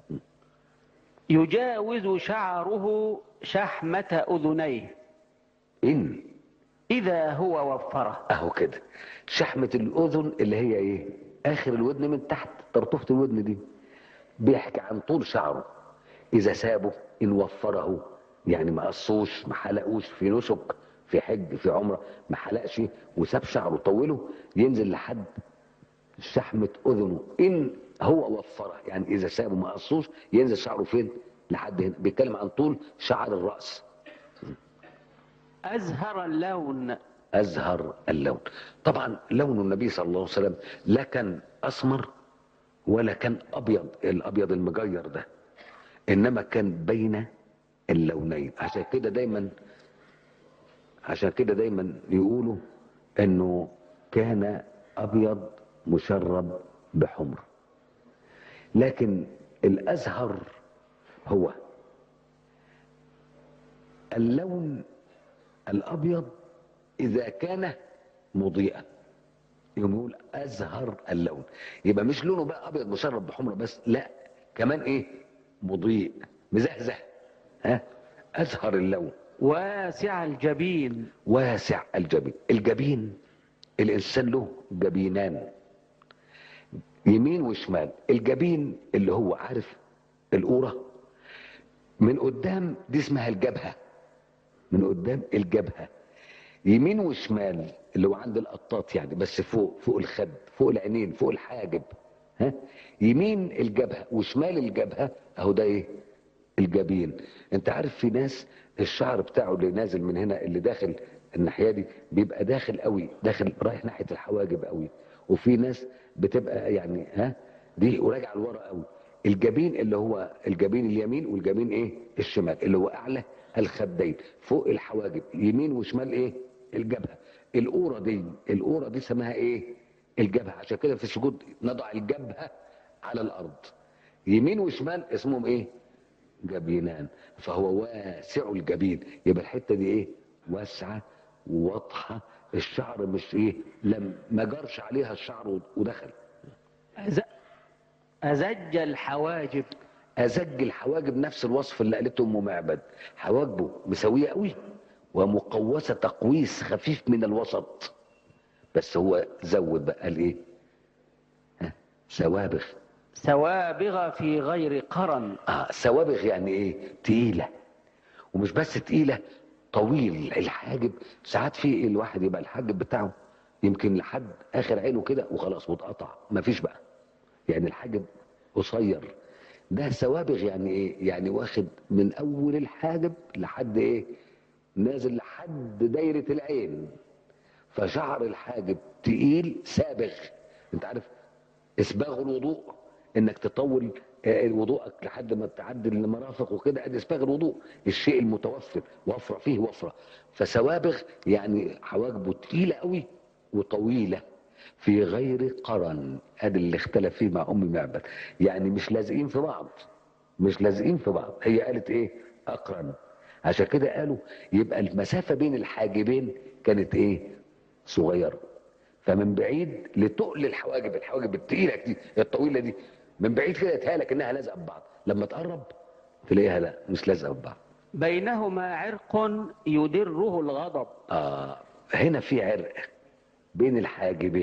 يجاوز شعره شحمة أذنيه ان إذا هو وفره اهو كده شحمة الاذن اللي هي ايه اخر الودن من تحت طرطوفة الودن دي بيحكي عن طول شعره اذا سابه ان وفره يعني ما قصوش ما حلقوش في نسك في حج في عمره ما حلقش وساب شعره طوله ينزل لحد شحمة اذنه ان هو وفره يعني اذا سابه ما قصوش ينزل شعره فين لحد هنا بيتكلم عن طول شعر الراس أزهر اللون أزهر اللون طبعا لون النبي صلى الله عليه وسلم لا كان أسمر ولا كان أبيض الأبيض المجير ده إنما كان بين اللونين عشان كده دايما عشان كده دايما يقولوا إنه كان أبيض مشرب بحمر لكن الأزهر هو اللون الابيض اذا كان مضيئا يقوم يقول ازهر اللون يبقى مش لونه بقى ابيض مشرب بحمرة بس لا كمان ايه مضيء مزهزه ها ازهر اللون واسع الجبين واسع الجبين الجبين الانسان له جبينان يمين وشمال الجبين اللي هو عارف القوره من قدام دي اسمها الجبهه من قدام الجبهه يمين وشمال اللي هو عند القطاط يعني بس فوق فوق الخد فوق العينين فوق الحاجب ها يمين الجبهه وشمال الجبهه اهو ده ايه الجبين انت عارف في ناس الشعر بتاعه اللي نازل من هنا اللي داخل الناحيه دي بيبقى داخل قوي داخل رايح ناحيه الحواجب قوي وفي ناس بتبقى يعني ها دي وراجعه لورا قوي الجبين اللي هو الجبين اليمين والجبين ايه الشمال اللي هو اعلى الخدين فوق الحواجب يمين وشمال ايه الجبهه القوره دي القوره دي اسمها ايه الجبهه عشان كده في السجود نضع الجبهه على الارض يمين وشمال اسمهم ايه جبينان فهو واسع الجبين يبقى الحته دي ايه واسعه وواضحه الشعر مش ايه لم ما جرش عليها الشعر ودخل أز... أزج الحواجب ازج الحواجب نفس الوصف اللي قالته ام معبد حواجبه مسويه قوي ومقوسه تقويس خفيف من الوسط بس هو زود بقى قال ايه ها سوابغ سوابغ في غير قرن اه سوابغ يعني ايه تقيله ومش بس تقيله طويل الحاجب ساعات في الواحد يبقى الحاجب بتاعه يمكن لحد اخر عينه كده وخلاص واتقطع مفيش بقى يعني الحاجب قصير ده سوابغ يعني ايه يعني واخد من اول الحاجب لحد ايه نازل لحد دايرة العين فشعر الحاجب تقيل سابغ انت عارف اسباغ الوضوء انك تطول آه، وضوءك لحد ما تعدل المرافق وكده ادي اسباغ الوضوء الشيء المتوفر وفره فيه وفره فسوابغ يعني حواجبه تقيله قوي وطويله في غير قرن ادي اللي اختلف فيه مع ام معبد يعني مش لازقين في بعض مش لازقين في بعض هي قالت ايه اقرن عشان كده قالوا يبقى المسافه بين الحاجبين كانت ايه صغيره فمن بعيد لتقل الحواجب الحواجب التقيله دي الطويله دي من بعيد كده يتهيألك انها لازقه ببعض لما تقرب تلاقيها لا مش لازقه ببعض بينهما عرق يدره الغضب اه هنا في عرق بين الحاجبين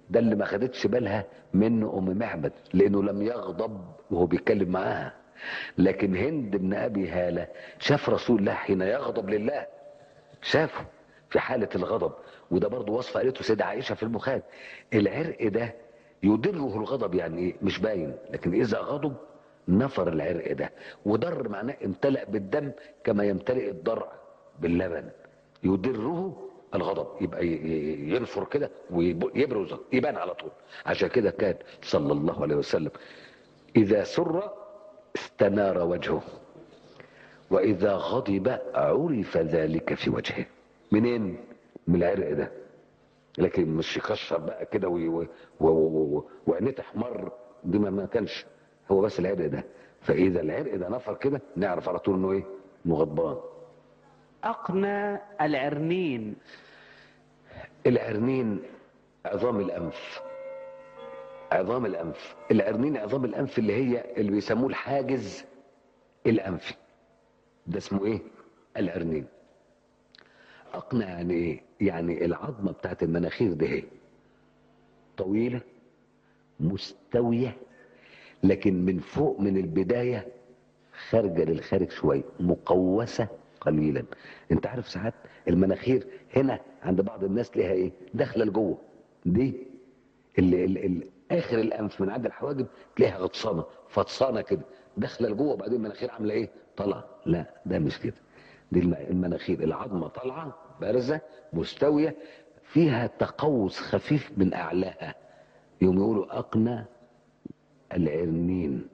ده اللي ما خدتش بالها منه ام معبد لانه لم يغضب وهو بيتكلم معاها لكن هند بن ابي هاله شاف رسول الله حين يغضب لله شافه في حاله الغضب وده برضه وصف قالته سيدة عائشه في البخاري العرق ده يدره الغضب يعني ايه مش باين لكن اذا غضب نفر العرق ده وضر معناه امتلأ بالدم كما يمتلئ الضرع باللبن يدره الغضب يبقى ي- ي- ينفر كده ويبرز يبان على طول عشان كده كان صلى الله عليه وسلم اذا سر استنار وجهه واذا غضب عرف ذلك في وجهه منين من العرق ده لكن مش يكشر بقى كده وي- و- و- و- و- وعينيه تحمر دي ما ما كانش هو بس العرق ده فاذا العرق ده نفر كده نعرف على طول انه ايه انه غضبان أقنى العرنين العرنين عظام الانف عظام الانف العرنين عظام الانف اللي هي اللي بيسموه الحاجز الانفي ده اسمه ايه العرنين اقنع يعني ايه يعني العظمه بتاعت المناخير ده ايه طويله مستويه لكن من فوق من البدايه خارجه للخارج شويه مقوسه قليلا انت عارف ساعات المناخير هنا عند بعض الناس ليها ايه داخله لجوه دي اللي ال ال اخر الانف من عند الحواجب تلاقيها غطسانه فطسانه كده داخله لجوه وبعدين المناخير عامله ايه طالعه لا ده مش كده دي الم- المناخير العظمه طالعه بارزه مستويه فيها تقوس خفيف من اعلاها يوم يقولوا اقنى العرنين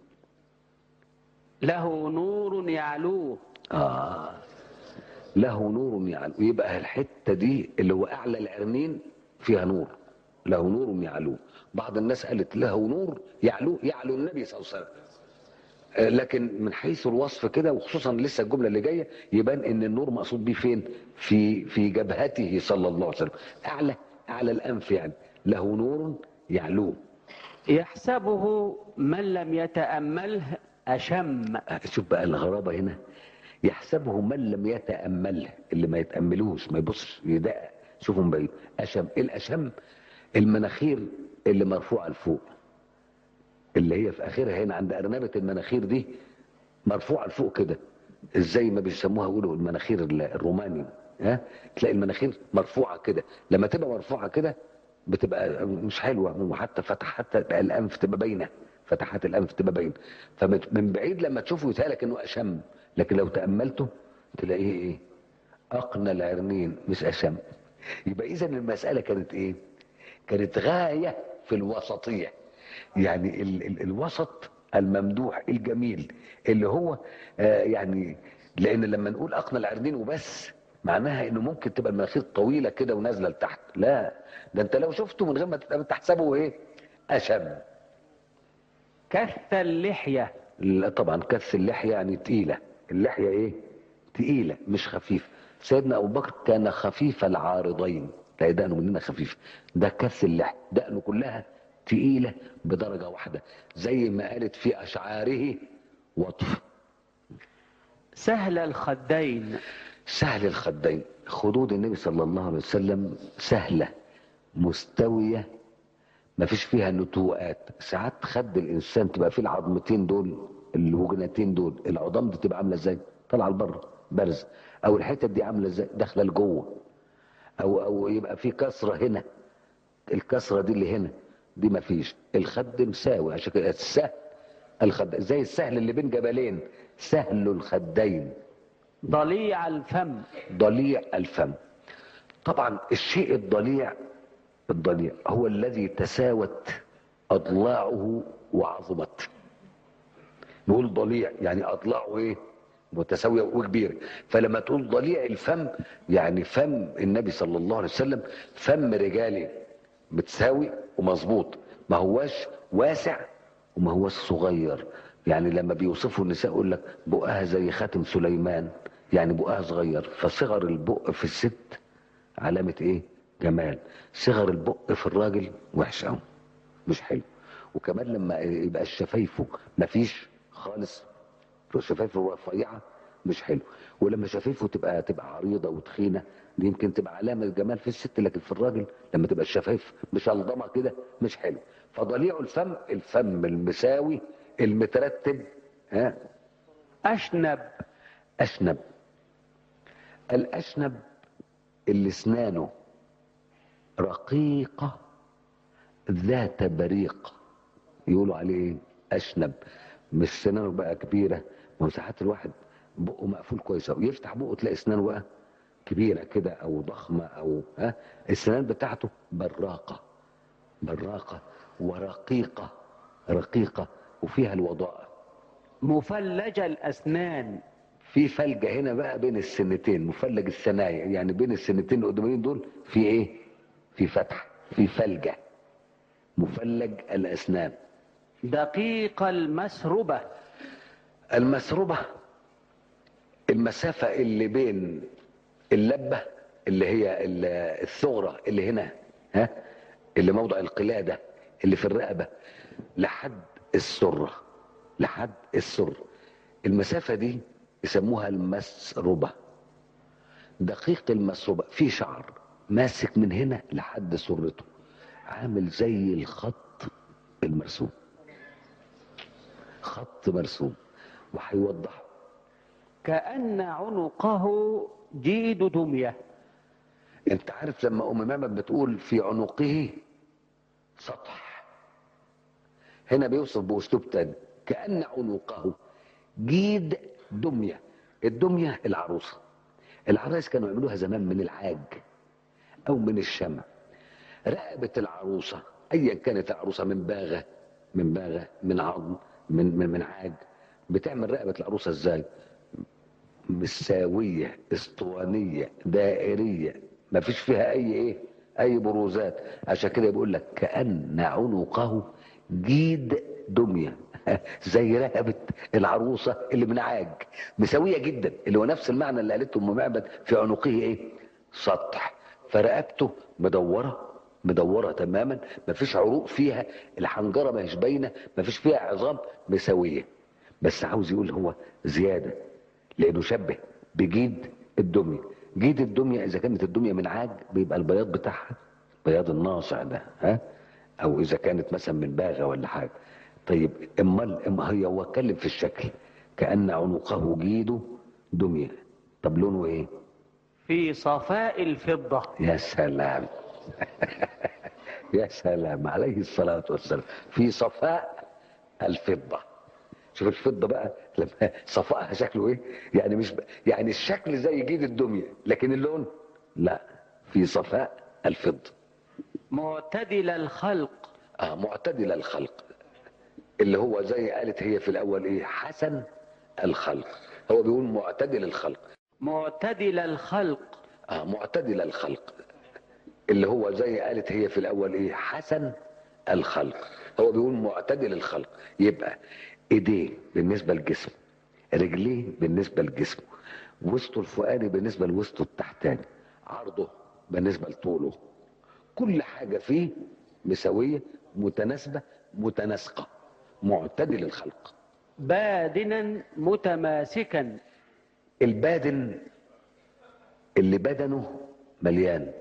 له نور يعلوه آه له نور يعلو يبقى الحتة دي اللي هو أعلى العرنين فيها نور له نور يعلو بعض الناس قالت له نور يعلو يعلو النبي صلى الله عليه وسلم آه، لكن من حيث الوصف كده وخصوصا لسه الجملة اللي جاية يبان ان النور مقصود بيه فين في في جبهته صلى الله عليه وسلم اعلى اعلى الانف يعني له نور يعلوه يحسبه من لم يتأمله أشم شوف بقى الغرابة هنا يحسبه من لم يتأمله اللي ما يتأملوش ما يبصش يدقق شوفوا من بعيد أشم إيه الأشم المناخير اللي مرفوعة لفوق اللي هي في آخرها هنا عند أرنبة المناخير دي مرفوعة لفوق كده ازاي ما بيسموها يقولوا المناخير ال- الروماني ها تلاقي المناخير مرفوعة كده لما تبقى مرفوعة كده بتبقى مش حلوة وحتى فتحات الأنف تبقى باينة فتحات الأنف تبقى باينة فمن بعيد لما تشوفه يتهيألك إنه أشم لكن لو تأملته تلاقيه إيه أقنى العرنين مش أشم يبقى إذا المسألة كانت إيه كانت غاية في الوسطية يعني ال ال الوسط الممدوح الجميل اللي هو آه يعني لان لما نقول اقنى العرنين وبس معناها انه ممكن تبقى المناخير طويله كده ونازله لتحت لا ده انت لو شفته من غير ما تت- تحسبه ايه اشم كث اللحية لا طبعا كث اللحيه يعني تقيله اللحيه ايه تقيله مش خفيف سيدنا ابو بكر كان خفيف العارضين تلاقي دقنه مننا خفيف ده كث اللحيه دقنه كلها تقيله بدرجه واحده زي ما قالت في اشعاره وطف سهل الخدين سهل الخدين خدود النبي صلى الله عليه وسلم سهلة مستوية ما فيش فيها نتوءات ساعات خد الإنسان تبقى فيه العظمتين دول الوجنتين دول العظام دي تبقى عاملة ازاي طالعة لبره بارز أو الحتت دي عاملة ازاي داخلة لجوه أو أو يبقى في كسرة هنا الكسرة دي اللي هنا دي ما فيش الخد مساوي عشان كده السهل الخد زي السهل اللي بين جبلين سهل الخدين ضليع الفم ضليع الفم طبعا الشيء الضليع الضليع هو الذي تساوت اضلاعه وعظمت نقول ضليع يعني اضلاعه ايه متساويه وكبيره فلما تقول ضليع الفم يعني فم النبي صلى الله عليه وسلم فم رجالي متساوي ومظبوط ما هواش واسع وما هواش صغير يعني لما بيوصفوا النساء يقول لك بقها زي خاتم سليمان يعني بقها صغير فصغر البق في الست علامة ايه جمال صغر البق في الراجل وحش قوي مش حلو وكمان لما يبقى شفايفه مفيش خالص شفايفه رفيعة مش حلو ولما شفايفه تبقى تبقى عريضه وتخينه دي يمكن تبقى علامه جمال في الست لكن في الراجل لما تبقى الشفايف مشلضمه كده مش حلو فضليع الفم الفم المساوي المترتب ها أشنب أشنب الأشنب اللي اسنانه رقيقة ذات بريق يقولوا عليه ايه أشنب مش سنانه بقى كبيرة ما هو ساعات الواحد بقه مقفول كويس أوي يفتح بقه تلاقي اسنانه بقى كبيرة كده أو ضخمة أو ها السنان بتاعته براقة براقة ورقيقة رقيقة وفيها الوضاءة مفلج الأسنان في فلجة هنا بقى بين السنتين مفلج الثنايا يعني بين السنتين القدامين دول في ايه في فتح في فلجة مفلج الأسنان دقيق المسربة المسربة المسافة اللي بين اللبة اللي هي ال- الثغرة اللي هنا ها اللي موضع القلادة اللي في الرقبة لحد السرة لحد السر المسافة دي يسموها المسربة دقيق المسربة في شعر ماسك من هنا لحد سرته عامل زي الخط المرسوم خط مرسوم وهيوضحه كأن عنقه جيد دمية انت عارف لما ام ماما بتقول في عنقه سطح هنا بيوصف باسلوب تاني كان عنقه جيد دميه الدميه العروسه العرايس كانوا يعملوها زمان من العاج او من الشمع رقبه العروسه ايا كانت العروسه من باغه من باغه من عظم من من, من عاج بتعمل رقبه العروسه ازاي مساوية اسطوانية دائرية ما فيش فيها اي ايه اي بروزات عشان كده بيقول لك كأن عنقه جيد دمية زي رقبة العروسة اللي من عاج مساوية جدا اللي هو نفس المعنى اللي قالته ام معبد في عنقه ايه سطح فرقبته مدورة مدورة تماما ما فيش عروق فيها الحنجرة ما هيش باينة ما فيش فيها عظام مساوية بس عاوز يقول هو زيادة لانه شبه بجيد الدميه جيد الدميه اذا كانت الدميه من عاج بيبقى البياض بتاعها بياض الناصع ده ها او اذا كانت مثلا من باغه ولا حاجه طيب امال اما هي هو اتكلم في الشكل كان عنقه جيد دميه طب لونه ايه في صفاء الفضة يا سلام يا سلام عليه الصلاة والسلام في صفاء الفضة شوف الفضة بقى لما صفائها شكله ايه يعني مش ب... يعني الشكل زي جيد الدمية لكن اللون لا في صفاء الفضة معتدل الخلق اه معتدل الخلق اللي هو زي قالت هي في الاول ايه حسن الخلق هو بيقول معتدل الخلق معتدل الخلق آه معتدل الخلق اللي هو زي قالت هي في الاول ايه حسن الخلق هو بيقول معتدل الخلق يبقى ايديه بالنسبه لجسمه رجليه بالنسبه لجسمه وسطه الفوقاني بالنسبه لوسطه التحتاني عرضه بالنسبه لطوله كل حاجه فيه مساويه متناسبه متناسقه معتدل الخلق بادنا متماسكا البادن اللي بدنه مليان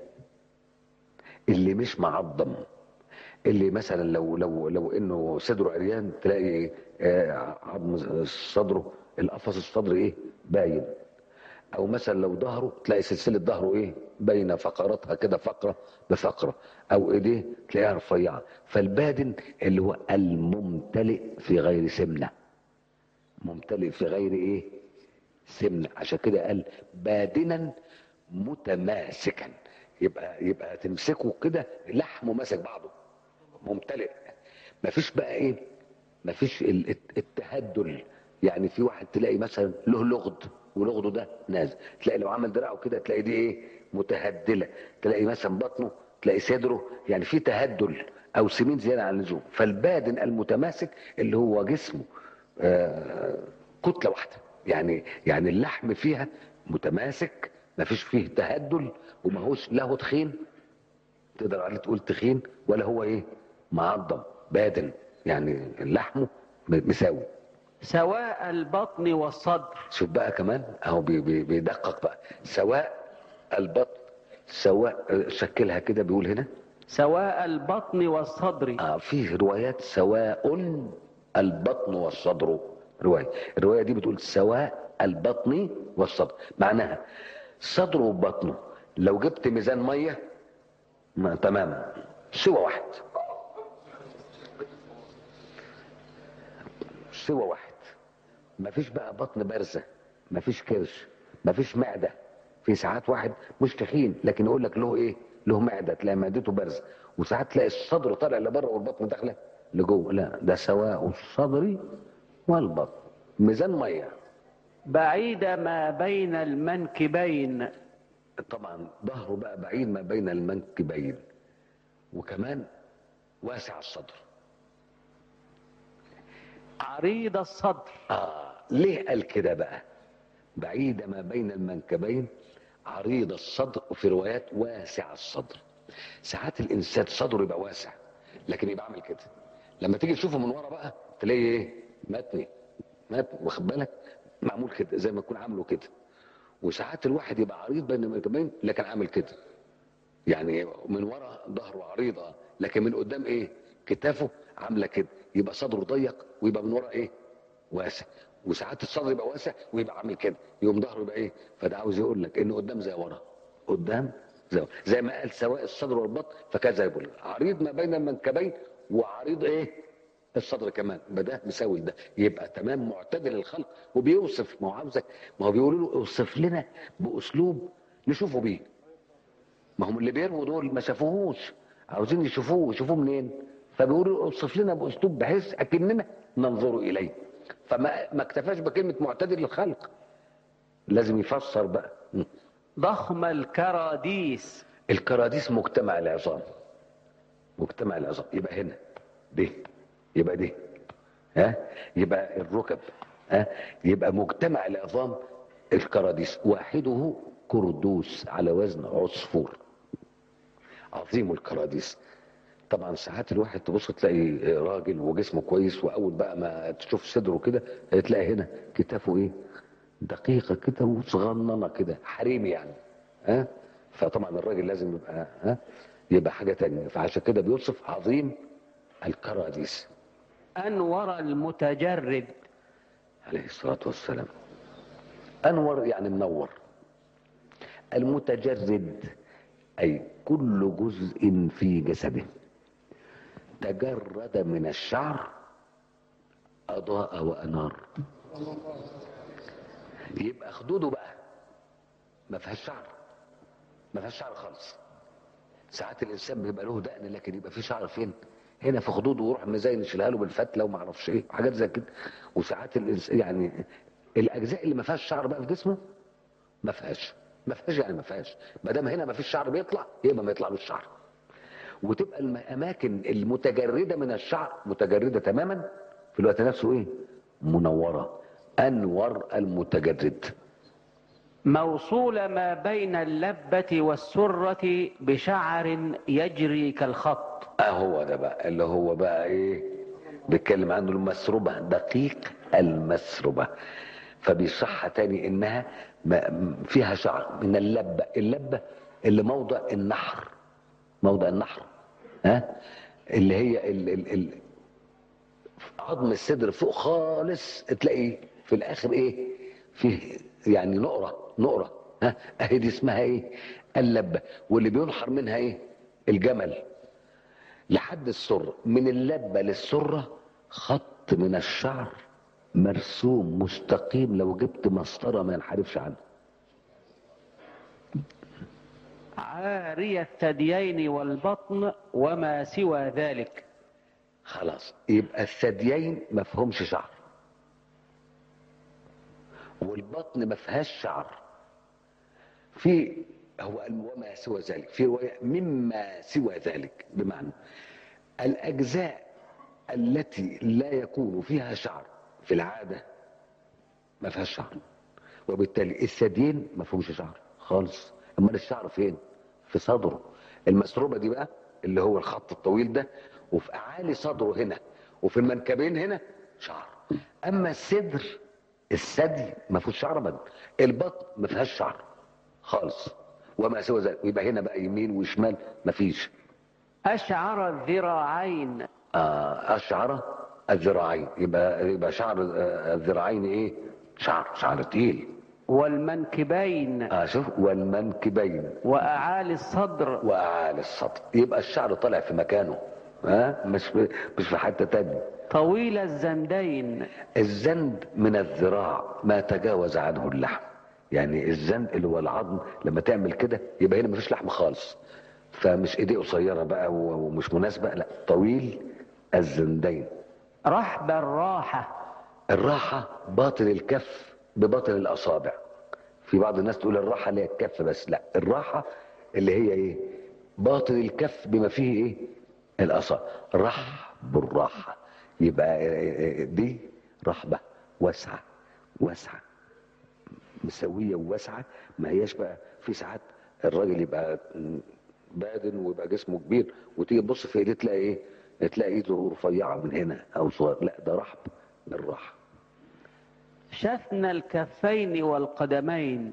اللي مش معظم اللي مثلا لو لو لو انه صدره عريان تلاقي آه، عظم صدره القفص الصدري ايه باين او مثلا لو ظهره تلاقي سلسله ظهره ايه باينه فقراتها كده فقره بفقره او ايديه تلاقيها رفيعه فالبادن اللي هو الممتلئ في غير سمنه ممتلئ في غير ايه سمنه عشان كده قال بادنا متماسكا يبقى يبقى تمسكه كده لحمه ماسك بعضه ممتلئ مفيش بقى ايه مفيش ال- الت- التهدل يعني في واحد تلاقي مثلا له لغد ولغده ده نازل تلاقي لو عمل دراعه كده تلاقي دي ايه متهدله تلاقي مثلا بطنه تلاقي صدره يعني في تهدل او سمين زياده عن اللزوم فالبادن المتماسك اللي هو جسمه آه كتله واحده يعني يعني اللحم فيها متماسك مفيش فيه تهدل وماهوش لا هو تخين تقدر عليه تقول تخين ولا هو ايه معضم بادن يعني لحمه م- مساوي سواء البطن والصدر شوف بقى كمان اهو بي- بي- بيدقق بقى سواء البطن سواء شكلها كده بيقول هنا سواء البطن والصدر آه فيه روايات سواء البطن والصدر رواية الرواية دي بتقول سواء البطن والصدر معناها صدره وبطنه لو جبت ميزان مية ما تمام سوى واحد سوى واحد مفيش بقى بطن بارزة مفيش كرش مفيش معدة في ساعات واحد مش تخين لكن يقول لك له ايه له معدة تلاقي معدته بارزة وساعات تلاقي الصدر طالع لبره والبطن داخله لجوه لا ده سواء الصدر والبطن ميزان ميه بعيد ما بين المنكبين طبعا ظهره بقى بعيد ما بين المنكبين وكمان واسع الصدر عريض الصدر آه ليه قال كده بقى بعيد ما بين المنكبين عريض الصدر وفي روايات واسع الصدر ساعات الانسان صدره يبقى واسع لكن يبقى عامل كده لما تيجي تشوفه من ورا بقى تلاقيه ايه متني متني واخد بالك معمول كده زي ما يكون عامله كده وساعات الواحد يبقى عريض بين المنكبين لكن عامل كده يعني من ورا ظهره عريض اه لكن من قدام ايه كتافه عامله كده يبقى صدره ضيق ويبقى من ورا ايه واسع وساعات الصدر يبقى واسع ويبقى عامل كده يقوم ظهره يبقى ايه فده عاوز يقول لك ان قدام زي ورا قدام زي ورا. زي ما قال سواء الصدر والبطن فكذا يقول عريض ما بين المنكبين وعريض ايه الصدر كمان يبقى ده مساوي ده يبقى تمام معتدل الخلق وبيوصف ما هو عاوزك ما هو بيقولوا له اوصف لنا باسلوب نشوفه بيه ما هم اللي بيرموا دول ما شافوهوش عاوزين يشوفوه يشوفوه منين فبيقولوا اوصف لنا باسلوب بحيث اكننا ننظر اليه فما ما اكتفاش بكلمه معتدل الخلق لازم يفسر بقى م. ضخم الكراديس الكراديس مجتمع العظام مجتمع العظام يبقى هنا دي يبقى دي ها يبقى الركب ها يبقى مجتمع العظام الكراديس واحده كردوس على وزن عصفور عظيم الكراديس طبعا ساعات الواحد تبص تلاقي راجل وجسمه كويس واول بقى ما تشوف صدره كده تلاقي هنا كتافه ايه دقيقه كده وصغننه كده حريمي يعني ها فطبعا الراجل لازم يبقى ها يبقى حاجه تانية فعشان كده بيوصف عظيم الكراديس أنور المتجرد عليه الصلاه والسلام انور يعني منور المتجرد اي كل جزء في جسده تجرد من الشعر اضاء وانار يبقى خدوده بقى ما فيهاش شعر ما فيهاش شعر خالص ساعات الانسان بيبقى له دقن لكن يبقى فيه شعر فين هنا في خدوده ويروح مزين يشيلها له بالفتله وما اعرفش ايه حاجات زي كده وساعات الانسان يعني الاجزاء اللي ما فيهاش شعر بقى في جسمه ما فيهاش ما فيهاش يعني ما فيهاش ما دام هنا ما فيش شعر بيطلع يبقى ما يطلعلوش شعر وتبقى الاماكن المتجرده من الشعر متجرده تماما في الوقت نفسه ايه منوره انور المتجرد موصول ما بين اللبة والسرة بشعر يجري كالخط اهو ده بقى اللي هو بقى ايه بيتكلم عنه المسربة دقيق المسربة فبيصحها تاني انها ما- فيها شعر من اللبة اللبة اللي موضع النحر موضع النحر ها اللي هي ال ال ال عظم الصدر فوق خالص تلاقي في الاخر ايه فيه يعني نقرة نقرة ها اهي دي اسمها ايه اللبة واللي بينحر منها ايه الجمل لحد السرة من اللبة للسرة خط من الشعر مرسوم مستقيم لو جبت مسطرة ما ينحرفش عنه عاري الثديين والبطن وما سوى ذلك خلاص يبقى الثديين ما فيهمش شعر والبطن ما فيهاش شعر في هو قال وما سوى ذلك في رواية مما سوى ذلك بمعنى الأجزاء التي لا يكون فيها شعر في العادة ما فيهاش شعر وبالتالي الثديين ما فيهمش شعر خالص امال الشعر فين في صدره المسروبه دي بقى اللي هو الخط الطويل ده وفي اعالي صدره هنا وفي المنكبين هنا شعر اما الصدر الثدي ما فيهوش شعر ابدا البطن ما فيهاش شعر خالص وما سوى ذلك يبقى هنا بقى يمين وشمال ما فيش أشعر الذراعين آه اشعر الذراعين يبقى يبقى شعر آه، الذراعين ايه شعر شعر تقيل والمنكبين اه شوف والمنكبين وأعالي الصدر واعالي السطح يبقى الشعر طالع في مكانه ها مش في مش في حته تانية طويل الزندين الزند من الذراع ما تجاوز عنه اللحم يعني الزند اللي هو العظم لما تعمل كده يبقى هنا مفيش لحم خالص فمش ايديه قصيره بقى و- ومش مناسبه لا طويل الزندين رحب الراحة الراحه باطن الكف بباطن الاصابع في بعض الناس تقول الراحه اللي هي الكف بس لا الراحه اللي هي ايه باطن الكف بما فيه ايه الاصابع رحب الراحه يبقى دي رحبه واسعه واسعه مسويه وواسعه ما هياش بقى في ساعات الراجل يبقى بادن ويبقى جسمه كبير وتيجي تبص في ايديه تلاقي ايه تلاقي ايده رفيعه من هنا او صغير لا ده رحب الراحه شثن الكفين والقدمين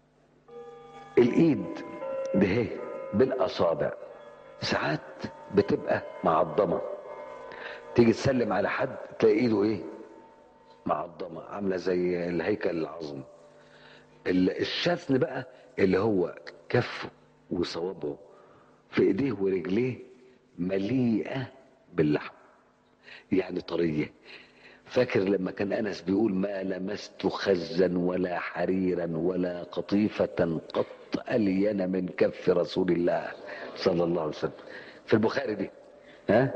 الايد ده هي بالاصابع ساعات بتبقى معضمه تيجي تسلم على حد تلاقي ايده ايه معضمه عامله زي الهيكل العظمي ال- الشثن بقى اللي هو كفه وصوابعه في ايديه ورجليه مليئه باللحم يعني طريه فاكر لما كان انس بيقول ما لمست خزا ولا حريرا ولا قطيفه قط الين من كف رسول الله صلى الله عليه وسلم في البخاري دي ها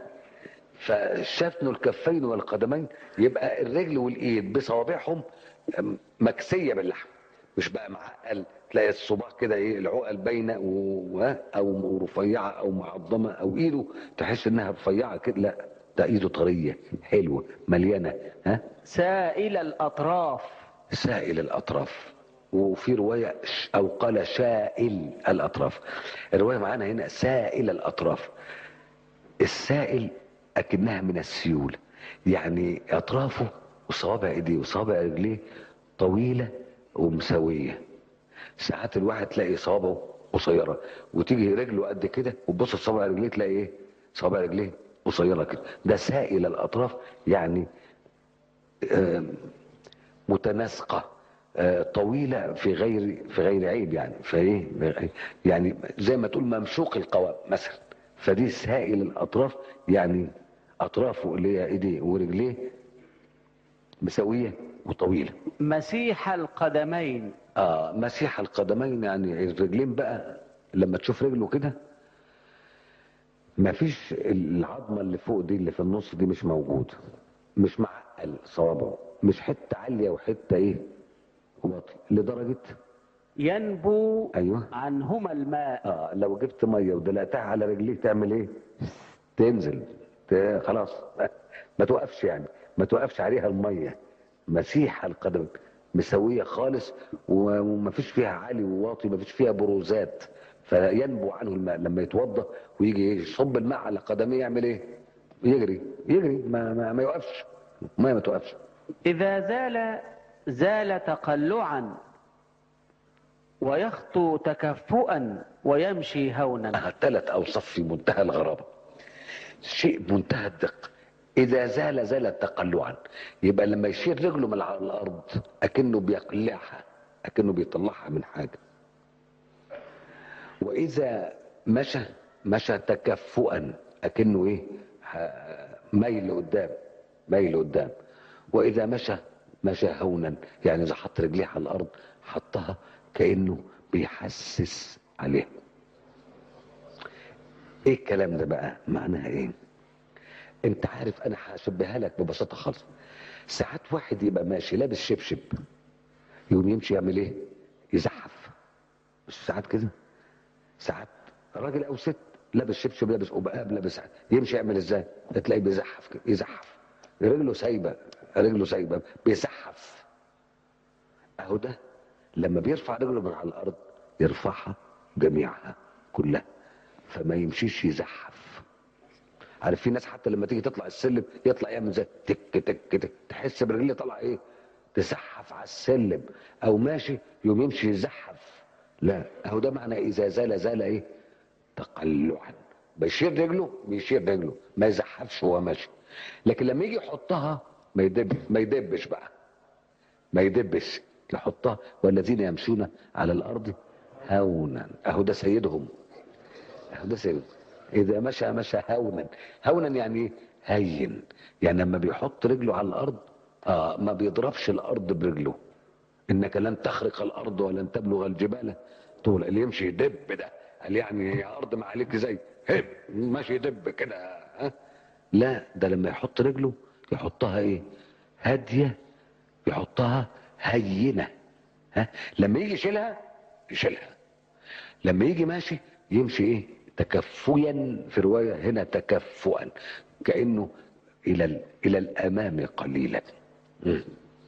فشفن الكفين والقدمين يبقى الرجل والايد بصوابعهم مكسيه باللحم مش بقى معقل تلاقي الصباع كده ايه العقل باينه و... او رفيعه او معظمه او ايده تحس انها رفيعه كده لا ده ايده طريه حلوه مليانه ها سائل الأطراف سائل الاطراف وفي روايه ش- او قال شائل الاطراف الروايه معانا هنا سائل الاطراف السائل اكنها من السيول يعني اطرافه وصوابع ايديه وصوابع رجليه طويله ومساويه ساعات الواحد تلاقي صوابعه قصيره وتيجي رجله قد كده وتبص في صوابع رجليه تلاقي ايه صوابع رجليه قصيره كده ده سائل الاطراف يعني آم، متناسقه آه، طويله في غير في غير عيب يعني فايه يعني زي ما تقول ممشوق القوام مثلا فدي سائل الاطراف يعني اطرافه اللي هي ايديه ورجليه مساويه وطويله مسيح القدمين اه مسيح القدمين يعني الرجلين بقى لما تشوف رجله كده مفيش العظمه اللي فوق دي اللي في النص دي مش موجوده مش معقل صوابعه مش حته عاليه وحته ايه واطي لدرجه ينبو ايوه عنهما الماء اه لو جبت ميه ودلقتها على رجليك تعمل ايه تنزل ت- خلاص ما توقفش يعني ما توقفش عليها الميه مسيح القدم مسويه خالص و- وما فيش فيها عالي وواطي ما فيش فيها بروزات فينبو عنه الماء لما يتوضا ويجي يصب الماء على قدميه يعمل ايه يجري يجري ما ما, ما يوقفش الميه ما توقفش إذا زال زال تقلعا ويخطو تكفؤا ويمشي هونا ثلاث اوصاف في منتهى الغرابه شيء منتهى الدقه اذا زال زال تقلعا يبقى لما يشيل رجله من على الارض اكنه بيقلعها اكنه بيطلعها من حاجه واذا مشى مشى تكفؤا اكنه ايه ه- ميل قدام ميل قدام واذا مشى مشى هونا يعني اذا حط رجليه على الارض حطها كانه بيحسس عليها ايه الكلام ده بقى معناها ايه انت عارف انا هشبهها لك ببساطه خالص ساعات واحد يبقى ماشي لابس شبشب يقوم يمشي يعمل ايه يزحف مش ساعات كده ساعات راجل او ست لابس شبشب لابس قبقاب لابس يمشي يعمل ازاي تلاقيه بيزحف كده يزحف رجله سايبه رجله سايبه بيزحف اهو ده لما بيرفع رجله من على الارض يرفعها جميعها كلها فما يمشيش يزحف عارف في ناس حتى لما تيجي تطلع السلم يطلع يعمل زي تك تك تك تحس برجليه طالعه ايه تزحف على السلم او ماشي يوم يمشي يزحف لا اهو ده معنى اذا زال زال ايه تقلعا بيشير رجله بيشير رجله ما يزحفش وهو ماشي لكن لما يجي يحطها ما يدب ما يدبش بقى ما يدبش يحطها والذين يمشون على الارض هونا اهو ده سيدهم اهو ده سيدهم اذا مشى مشى هونا هونا يعني ايه هين يعني لما بيحط رجله على الارض اه ما بيضربش الارض برجله انك لن تخرق الارض ولن تبلغ الجبال طول اللي يمشي يدب ده قال يعني يا ارض ما عليك زي هب ماشي يدب كده ها لا ده لما يحط رجله يحطها ايه هاديه يحطها هينه ها لما يجي يشيلها يشيلها لما يجي ماشي يمشي ايه تكفيا في روايه هنا تكفؤا كانه الى ال- الى الامام قليلا مم.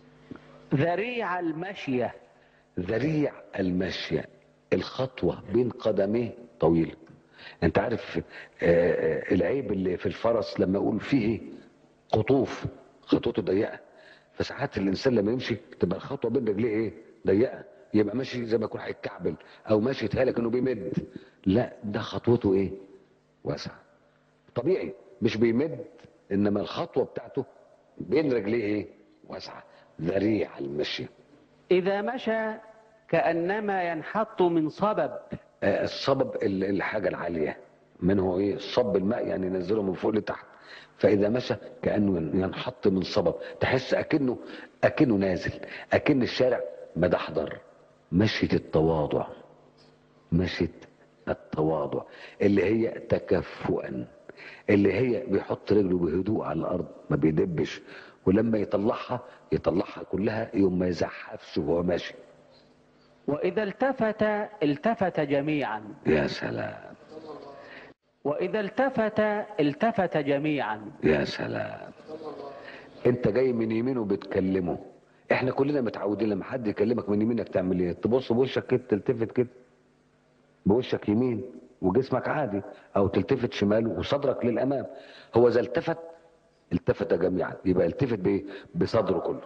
ذريع المشية ذريع المشي الخطوة بين قدميه طويلة انت عارف آه، آه، العيب اللي في الفرس لما يقول فيه قطوف خطوته ضيقة فساعات الانسان لما يمشي تبقى الخطوة بين رجليه ايه ضيقة يبقى ماشي زي ما يكون هيتكعبل او ماشي يتهيألك انه بيمد لا ده خطوته ايه واسعة طبيعي مش بيمد انما الخطوة بتاعته بين رجليه ايه واسعة ذريع المشي إذا مشى كأنما ينحط من صبب آه، الصبب ال- الحاجة العالية منه ايه صب الماء يعني ينزله من فوق لتحت فاذا مشى كانه ين- ينحط من صبب تحس اكنه اكنه نازل اكن الشارع مدحضر مشية التواضع مشية التواضع اللي هي تكفؤا اللي هي بيحط رجله بهدوء على الارض ما بيدبش ولما يطلعها يطلعها كلها يوم ما يزحفش وهو ماشي وإذا التفت التفت جميعا يا سلام وإذا التفت التفت جميعا يا سلام انت جاي من يمينه بتكلمه احنا كلنا متعودين لما حد يكلمك من يمينك تعمل ايه تبص بوشك كده تلتفت كده بوشك يمين وجسمك عادي او تلتفت شمال وصدرك للامام هو اذا التفت التفت جميعا يبقى التفت بايه بصدره كله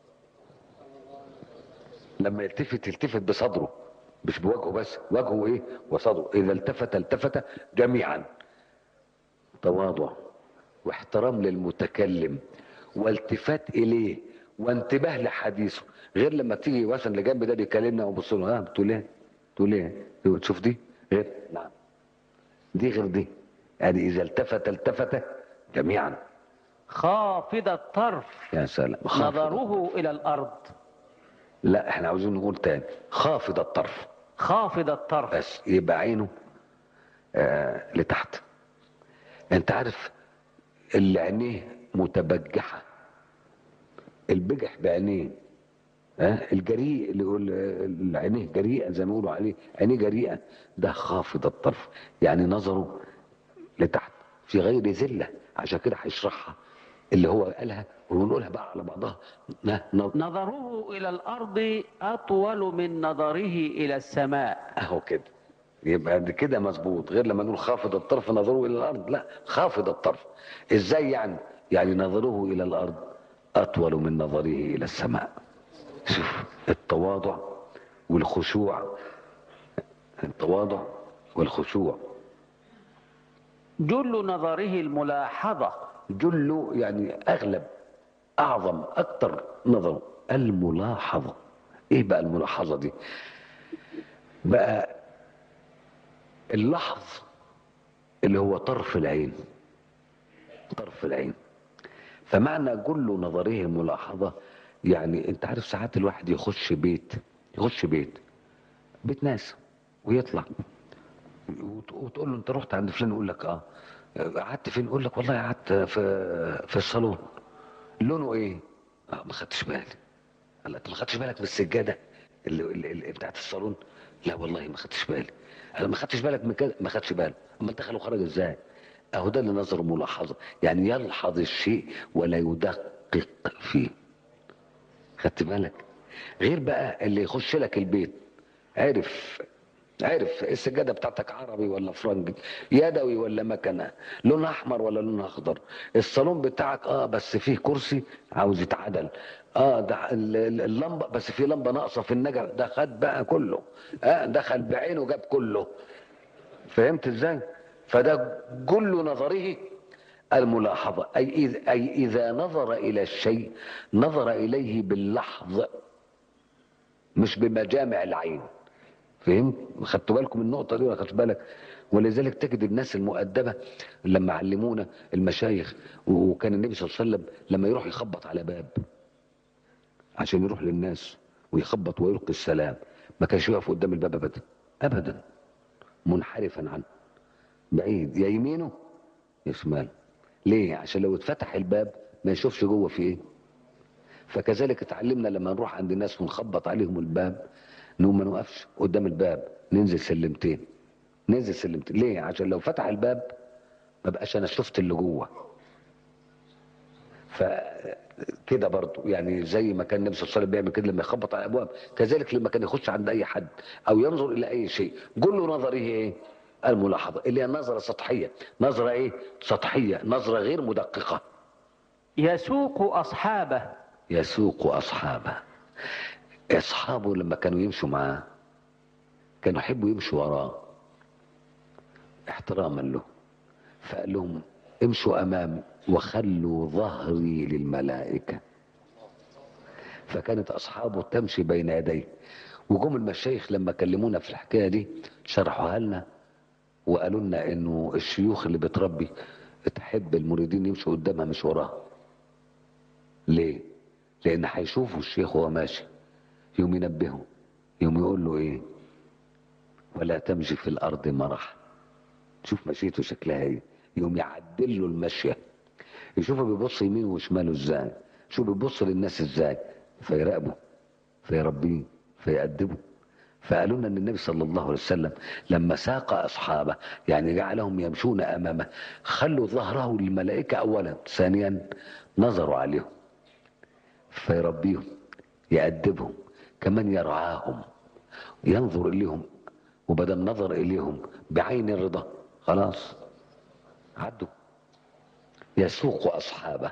لما يلتفت يلتفت بصدره مش بوجهه بس وجهه ايه وصدره اذا التفت التفت جميعا تواضع واحترام للمتكلم والتفات اليه وانتباه لحديثه غير لما تيجي مثلا اللي جنب ده بيكلمنا وبص له ها بتقول ايه؟ بتقول ايه؟ تشوف دي؟ غير نعم دي غير دي يعني اذا التفت التفت جميعا خافض الطرف يا سلام خافض. نظره إلى الأرض لا احنا عاوزين نقول تاني خافض الطرف خافض الطرف بس يبقى عينه آه لتحت انت عارف اللي عينيه متبجحه البجح بعينيه ها الجريء اللي يقول آه، اللي عينيه جريئه زي ما يقولوا عليه عينيه جريئه ده خافض الطرف يعني نظره لتحت في غير ذله عشان كده هيشرحها اللي هو قالها ونقولها بقى على بعضها ن- ن- نظره إلى الأرض أطول من نظره إلى السماء اهو كده يبقى ده كده مظبوط غير لما نقول خافض الطرف نظره الى الارض لا خافض الطرف ازاي يعني يعني نظره الى الارض اطول من نظره الى السماء شوف التواضع والخشوع التواضع والخشوع جل نظره الملاحظة جله يعني اغلب اعظم اكتر نظره الملاحظه ايه بقى الملاحظه دي بقى اللحظ اللي هو طرف العين طرف العين فمعنى جل نظره الملاحظه يعني انت عارف ساعات الواحد يخش بيت يخش بيت بيت ناس ويطلع وت- وتقول له انت رحت عند فلان يقول لك اه قعدت فين يقول لك والله قعدت في في الصالون لونه ايه اه ما خدتش بالي قال انت ما خدتش بالك من السجاده اللي, اللي, اللي بتاعت الصالون لا والله ما خدتش بالي انا ما خدتش بالك من كده ما خدش باله اما دخل وخرج ازاي اهو ده اللي نظر ملاحظه يعني يلحظ الشيء ولا يدقق فيه خدت بالك غير بقى اللي يخش لك البيت عرف عرف السجاده بتاعتك عربي ولا فرنجي يدوي ولا مكنه لون احمر ولا لون اخضر الصالون بتاعك اه بس فيه كرسي عاوز يتعدل اه ده ال- ال- اللمبه بس في لمبه ناقصه في النجف ده خد بقى كله اه دخل بعينه جاب كله فهمت ازاي فده كل نظره الملاحظة أي إذ- أي إذا نظر إلى الشيء نظر إليه باللحظ مش بمجامع العين فهمت خدتوا بالكم من النقطة دي ولا خدت بالك ولذلك تجد الناس المؤدبة لما علمونا المشايخ وكان النبي صلى الله عليه وسلم لما يروح يخبط على باب عشان يروح للناس ويخبط ويلقي السلام ما كانش يقف قدام الباب ابدا ابدا منحرفا عنه بعيد يا يمينه يا شماله ليه عشان لو اتفتح الباب ما يشوفش جوه في ايه فكذلك اتعلمنا لما نروح عند ناس ونخبط عليهم الباب نقوم ما نوقفش قدام الباب ننزل سلمتين ننزل سلمتين ليه عشان لو فتح الباب ما بقاش انا شفت اللي جوه فكده برضو يعني زي ما كان النبي صلى الله عليه وسلم بيعمل كده لما يخبط على الابواب كذلك لما كان يخش عند اي حد او ينظر الى اي شيء كل نظره ايه الملاحظه اللي هي نظره سطحيه نظره ايه سطحيه نظره غير مدققه يسوق أصحابه يسوق اصحابه اصحابه لما كانوا يمشوا معاه كانوا يحبوا يمشوا وراه احتراما له فقال لهم امشوا امامي وخلوا ظهري للملائكه فكانت اصحابه تمشي بين يديه وجم المشايخ لما كلمونا في الحكايه دي شرحوها لنا وقالوا لنا انه الشيوخ اللي بتربي تحب المريدين يمشوا قدامها مش وراها ليه لان هيشوفوا الشيخ وهو ماشي يوم ينبهه يوم يقول له ايه ولا تمشي في الارض مرح شوف مشيته شكلها ايه يوم يعدل له المشيه يشوفه بيبص يمينه وشماله ازاي شوف بيبص للناس ازاي فيراقبه فيربيه فيأدبه فقالوا لنا ان النبي صلى الله عليه وسلم لما ساق اصحابه يعني جعلهم يمشون امامه خلوا ظهره للملائكه اولا ثانيا نظروا عليهم فيربيهم يأدبهم كمان يرعاهم ينظر اليهم وبدل نظر اليهم بعين الرضا خلاص عدوا يسوق اصحابه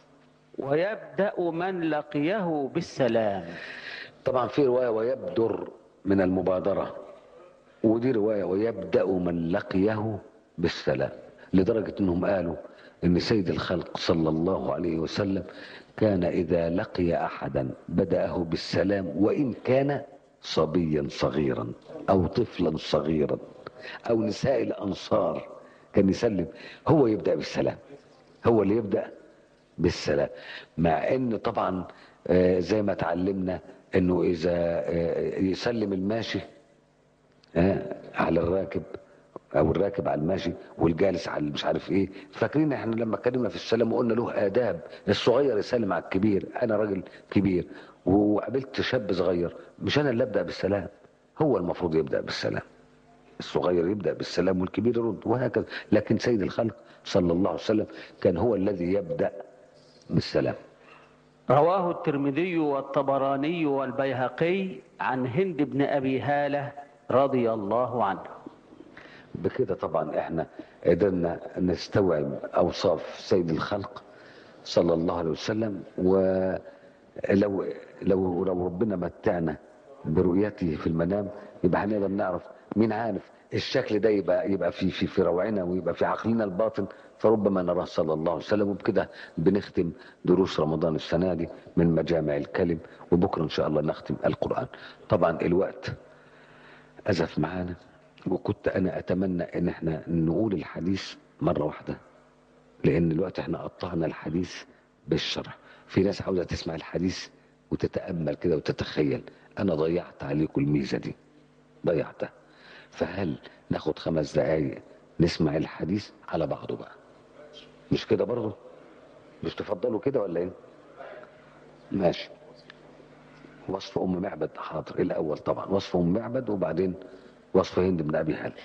ويبدأ من لقيه بالسلام طبعا في روايه ويبدر من المبادره ودي روايه ويبدا من لقيه بالسلام لدرجه انهم قالوا ان سيد الخلق صلى الله عليه وسلم كان اذا لقي احدا بداه بالسلام وان كان صبيا صغيرا او طفلا صغيرا او نساء الانصار كان يسلم هو يبدا بالسلام هو اللي يبدا بالسلام مع ان طبعا آه، زي ما اتعلمنا انه اذا آه، يسلم الماشي آه، على الراكب او الراكب على الماشي والجالس على مش عارف ايه فاكرين احنا لما اتكلمنا في السلام وقلنا له اداب الصغير يسلم على الكبير انا راجل كبير وقابلت شاب صغير مش انا اللي ابدا بالسلام هو المفروض يبدا بالسلام الصغير يبدا بالسلام والكبير يرد وهكذا لكن سيد الخلق صلى الله عليه وسلم كان هو الذي يبدا بالسلام رواه الترمذي والطبراني والبيهقي عن هند بن أبي هالة رضي الله عنه بكده طبعا احنا قدرنا نستوعب اوصاف سيد الخلق صلى الله عليه وسلم ولو لو لو ربنا متعنا برؤيته في المنام يبقى هنقدر نعرف مين عارف الشكل ده يبقى يبقى في في في روعنا ويبقى في عقلنا الباطن فربما نراه صلى الله عليه وسلم وبكده بنختم دروس رمضان السنه دي من مجامع الكلم وبكره ان شاء الله نختم القران طبعا الوقت أزف معانا وكنت أنا أتمنى إن إحنا نقول الحديث مرة واحدة لأن دلوقتي إحنا قطعنا الحديث بالشرح في ناس عاوزة تسمع الحديث وتتأمل كده وتتخيل أنا ضيعت عليكم الميزة دي ضيعتها فهل ناخد خمس دقايق نسمع الحديث على بعضه بقى مش كده برضه مش تفضلوا كده ولا ايه ماشي وصف ام معبد حاضر الاول طبعا وصف ام معبد وبعدين وصف هند بن ابي هال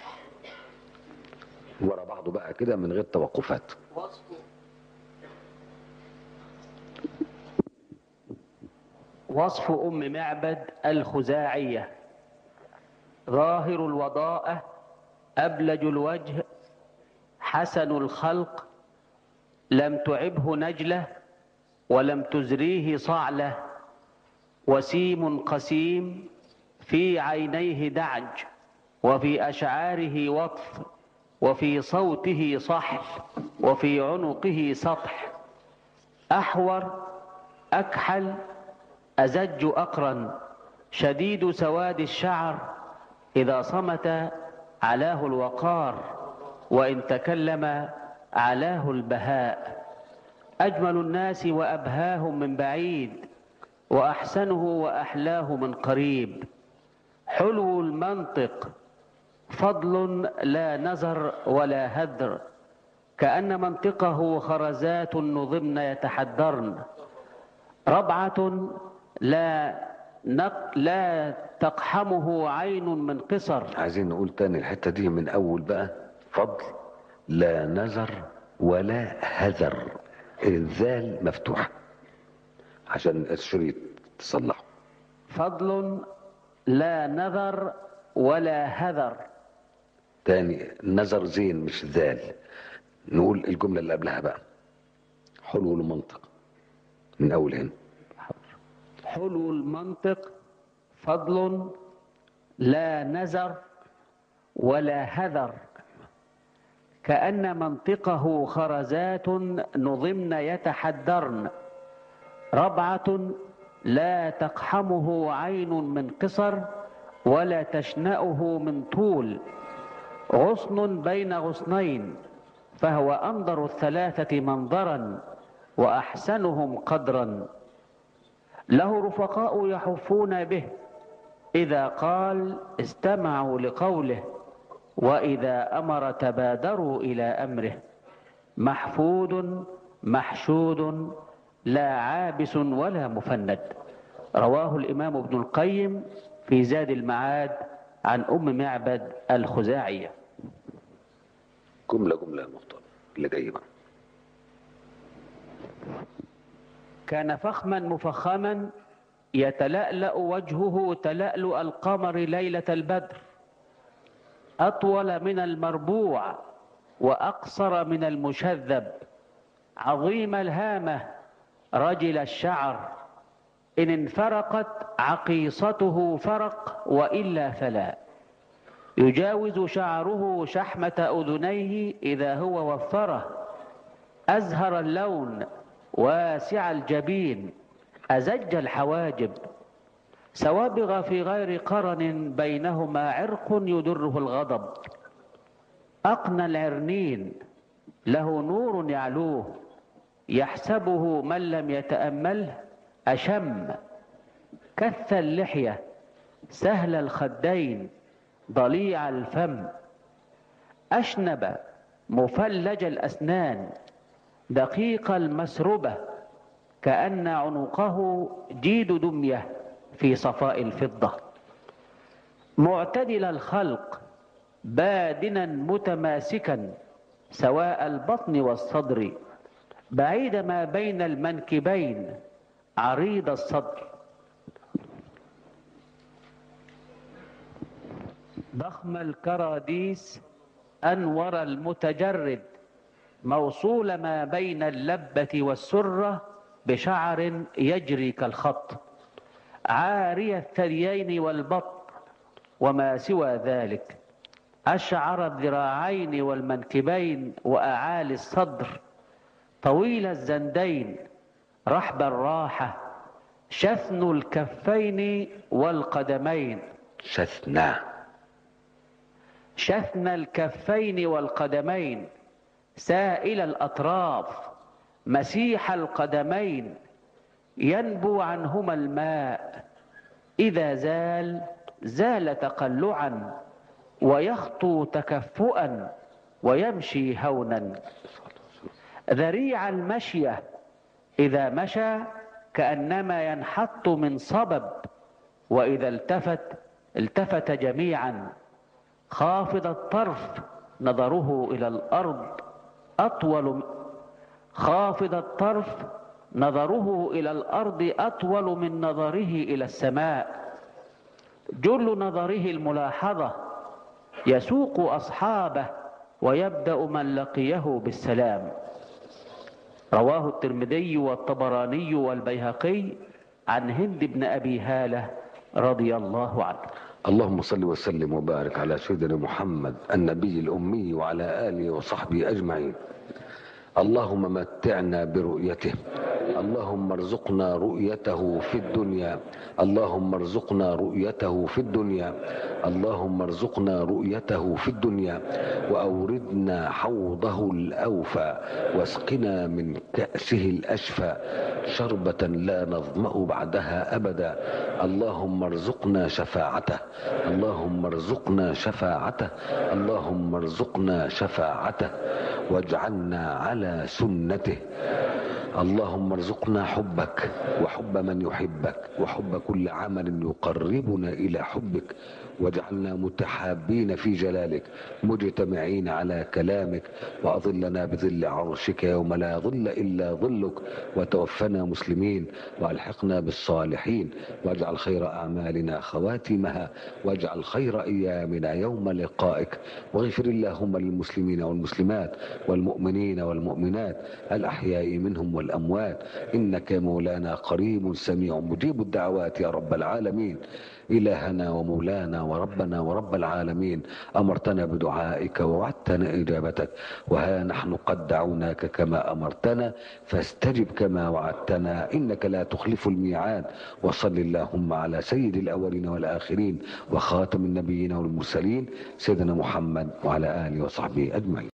ورا بعضه بقى كده من غير توقفات وصف أم معبد الخزاعية ظاهر الوضاءة أبلج الوجه حسن الخلق لم تعبه نجلة ولم تزريه صعلة وسيم قسيم في عينيه دعج وفي أشعاره وطف وفي صوته صحل وفي عنقه سطح أحور أكحل أزج أقرن شديد سواد الشعر إذا صمت علاه الوقار وإن تكلم علاه البهاء أجمل الناس وأبهاهم من بعيد وأحسنه وأحلاه من قريب حلو المنطق فضل لا نزر ولا هدر كأن منطقه خرزات نظمن يتحدرن ربعة لا نق لا تقحمه عين من قصر عايزين نقول تاني الحتة دي من أول بقى فضل لا نذر ولا هذر الذال مفتوحة عشان الشريط تصلحه فضل لا نذر ولا هذر تاني نذر زين مش ذال نقول الجملة اللي قبلها بقى حلو المنطق من أول هنا حلو المنطق فضل لا نزر ولا هذر كأن منطقه خرزات نظمن يتحدرن ربعة لا تقحمه عين من قصر ولا تشنأه من طول غصن بين غصنين فهو أنظر الثلاثة منظرا وأحسنهم قدرا له رفقاء يحفون به إذا قال استمعوا لقوله وإذا أمر تبادروا إلى أمره محفود محشود لا عابس ولا مفند رواه الإمام ابن القيم في زاد المعاد عن أم معبد الخزاعية جملة جملة محترمة اللي جاي بقى كان فخما مفخما يتلألأ وجهه تلألؤ القمر ليلة البدر أطول من المربوع وأقصر من المشذب عظيم الهامة رجل الشعر إن انفرقت عقيصته فرق وإلا فلا يجاوز شعره شحمة أذنيه إذا هو وفره أزهر اللون واسع الجبين أزج الحواجب سوابغ في غير قرن بينهما عرق يدره الغضب أقنى العرنين له نور يعلوه يحسبه من لم يتأمله أشم كث اللحية سهل الخدين ضليع الفم أشنب مفلج الأسنان دقيق المسربة كأن عنقه جيد دمية في صفاء الفضة معتدل الخلق بادنا متماسكا سواء البطن والصدر بعيد ما بين المنكبين عريض الصدر ضخم الكراديس أنور المتجرد موصول ما بين اللبة والسرة بشعر يجري كالخط عاري الثديين والبطن وما سوى ذلك أشعر الذراعين والمنكبين وأعالي الصدر طويل الزندين رحب الراحة شثن الكفين والقدمين شثنا شثن الكفين والقدمين سائل الأطراف مسيح القدمين ينبو عنهما الماء إذا زال زال تقلعا ويخطو تكفؤا ويمشي هونا ذريع المشية إذا مشى كأنما ينحط من صبب وإذا التفت التفت جميعا خافض الطرف نظره إلى الأرض أطول خافض الطرف نظره إلى الأرض أطول من نظره إلى السماء جل نظره الملاحظة يسوق أصحابه ويبدأ من لقيه بالسلام رواه الترمذي والطبراني والبيهقي عن هند بن أبي هالة رضي الله عنه اللهم صل وسلم وبارك على سيدنا محمد النبي الأمي وعلى آله وصحبه أجمعين اللهم متعنا برؤيته اللهم ارزقنا رؤيته في الدنيا اللهم ارزقنا رؤيته في الدنيا اللهم ارزقنا رؤيته في الدنيا وأوردنا حوضه الأوفى واسقنا من كأسه الأشفى شربة لا نظمأ بعدها أبدا اللهم ارزقنا شفاعته اللهم ارزقنا شفاعته اللهم ارزقنا شفاعته واجعلنا على سنته اللهم ارزقنا حبك وحب من يحبك وحب كل عمل يقربنا الى حبك واجعلنا متحابين في جلالك مجتمعين على كلامك واظلنا بظل عرشك يوم لا ظل الا ظلك وتوفنا مسلمين والحقنا بالصالحين واجعل خير اعمالنا خواتمها واجعل خير ايامنا يوم لقائك واغفر اللهم للمسلمين والمسلمات والمؤمنين والمؤمنات الاحياء منهم والاموات انك مولانا قريب سميع مجيب الدعوات يا رب العالمين إلهنا ومولانا وربنا ورب العالمين أمرتنا بدعائك ووعدتنا إجابتك وها نحن قد دعوناك كما أمرتنا فاستجب كما وعدتنا إنك لا تخلف الميعاد وصل اللهم على سيد الأولين والآخرين وخاتم النبيين والمرسلين سيدنا محمد وعلى آله وصحبه أجمعين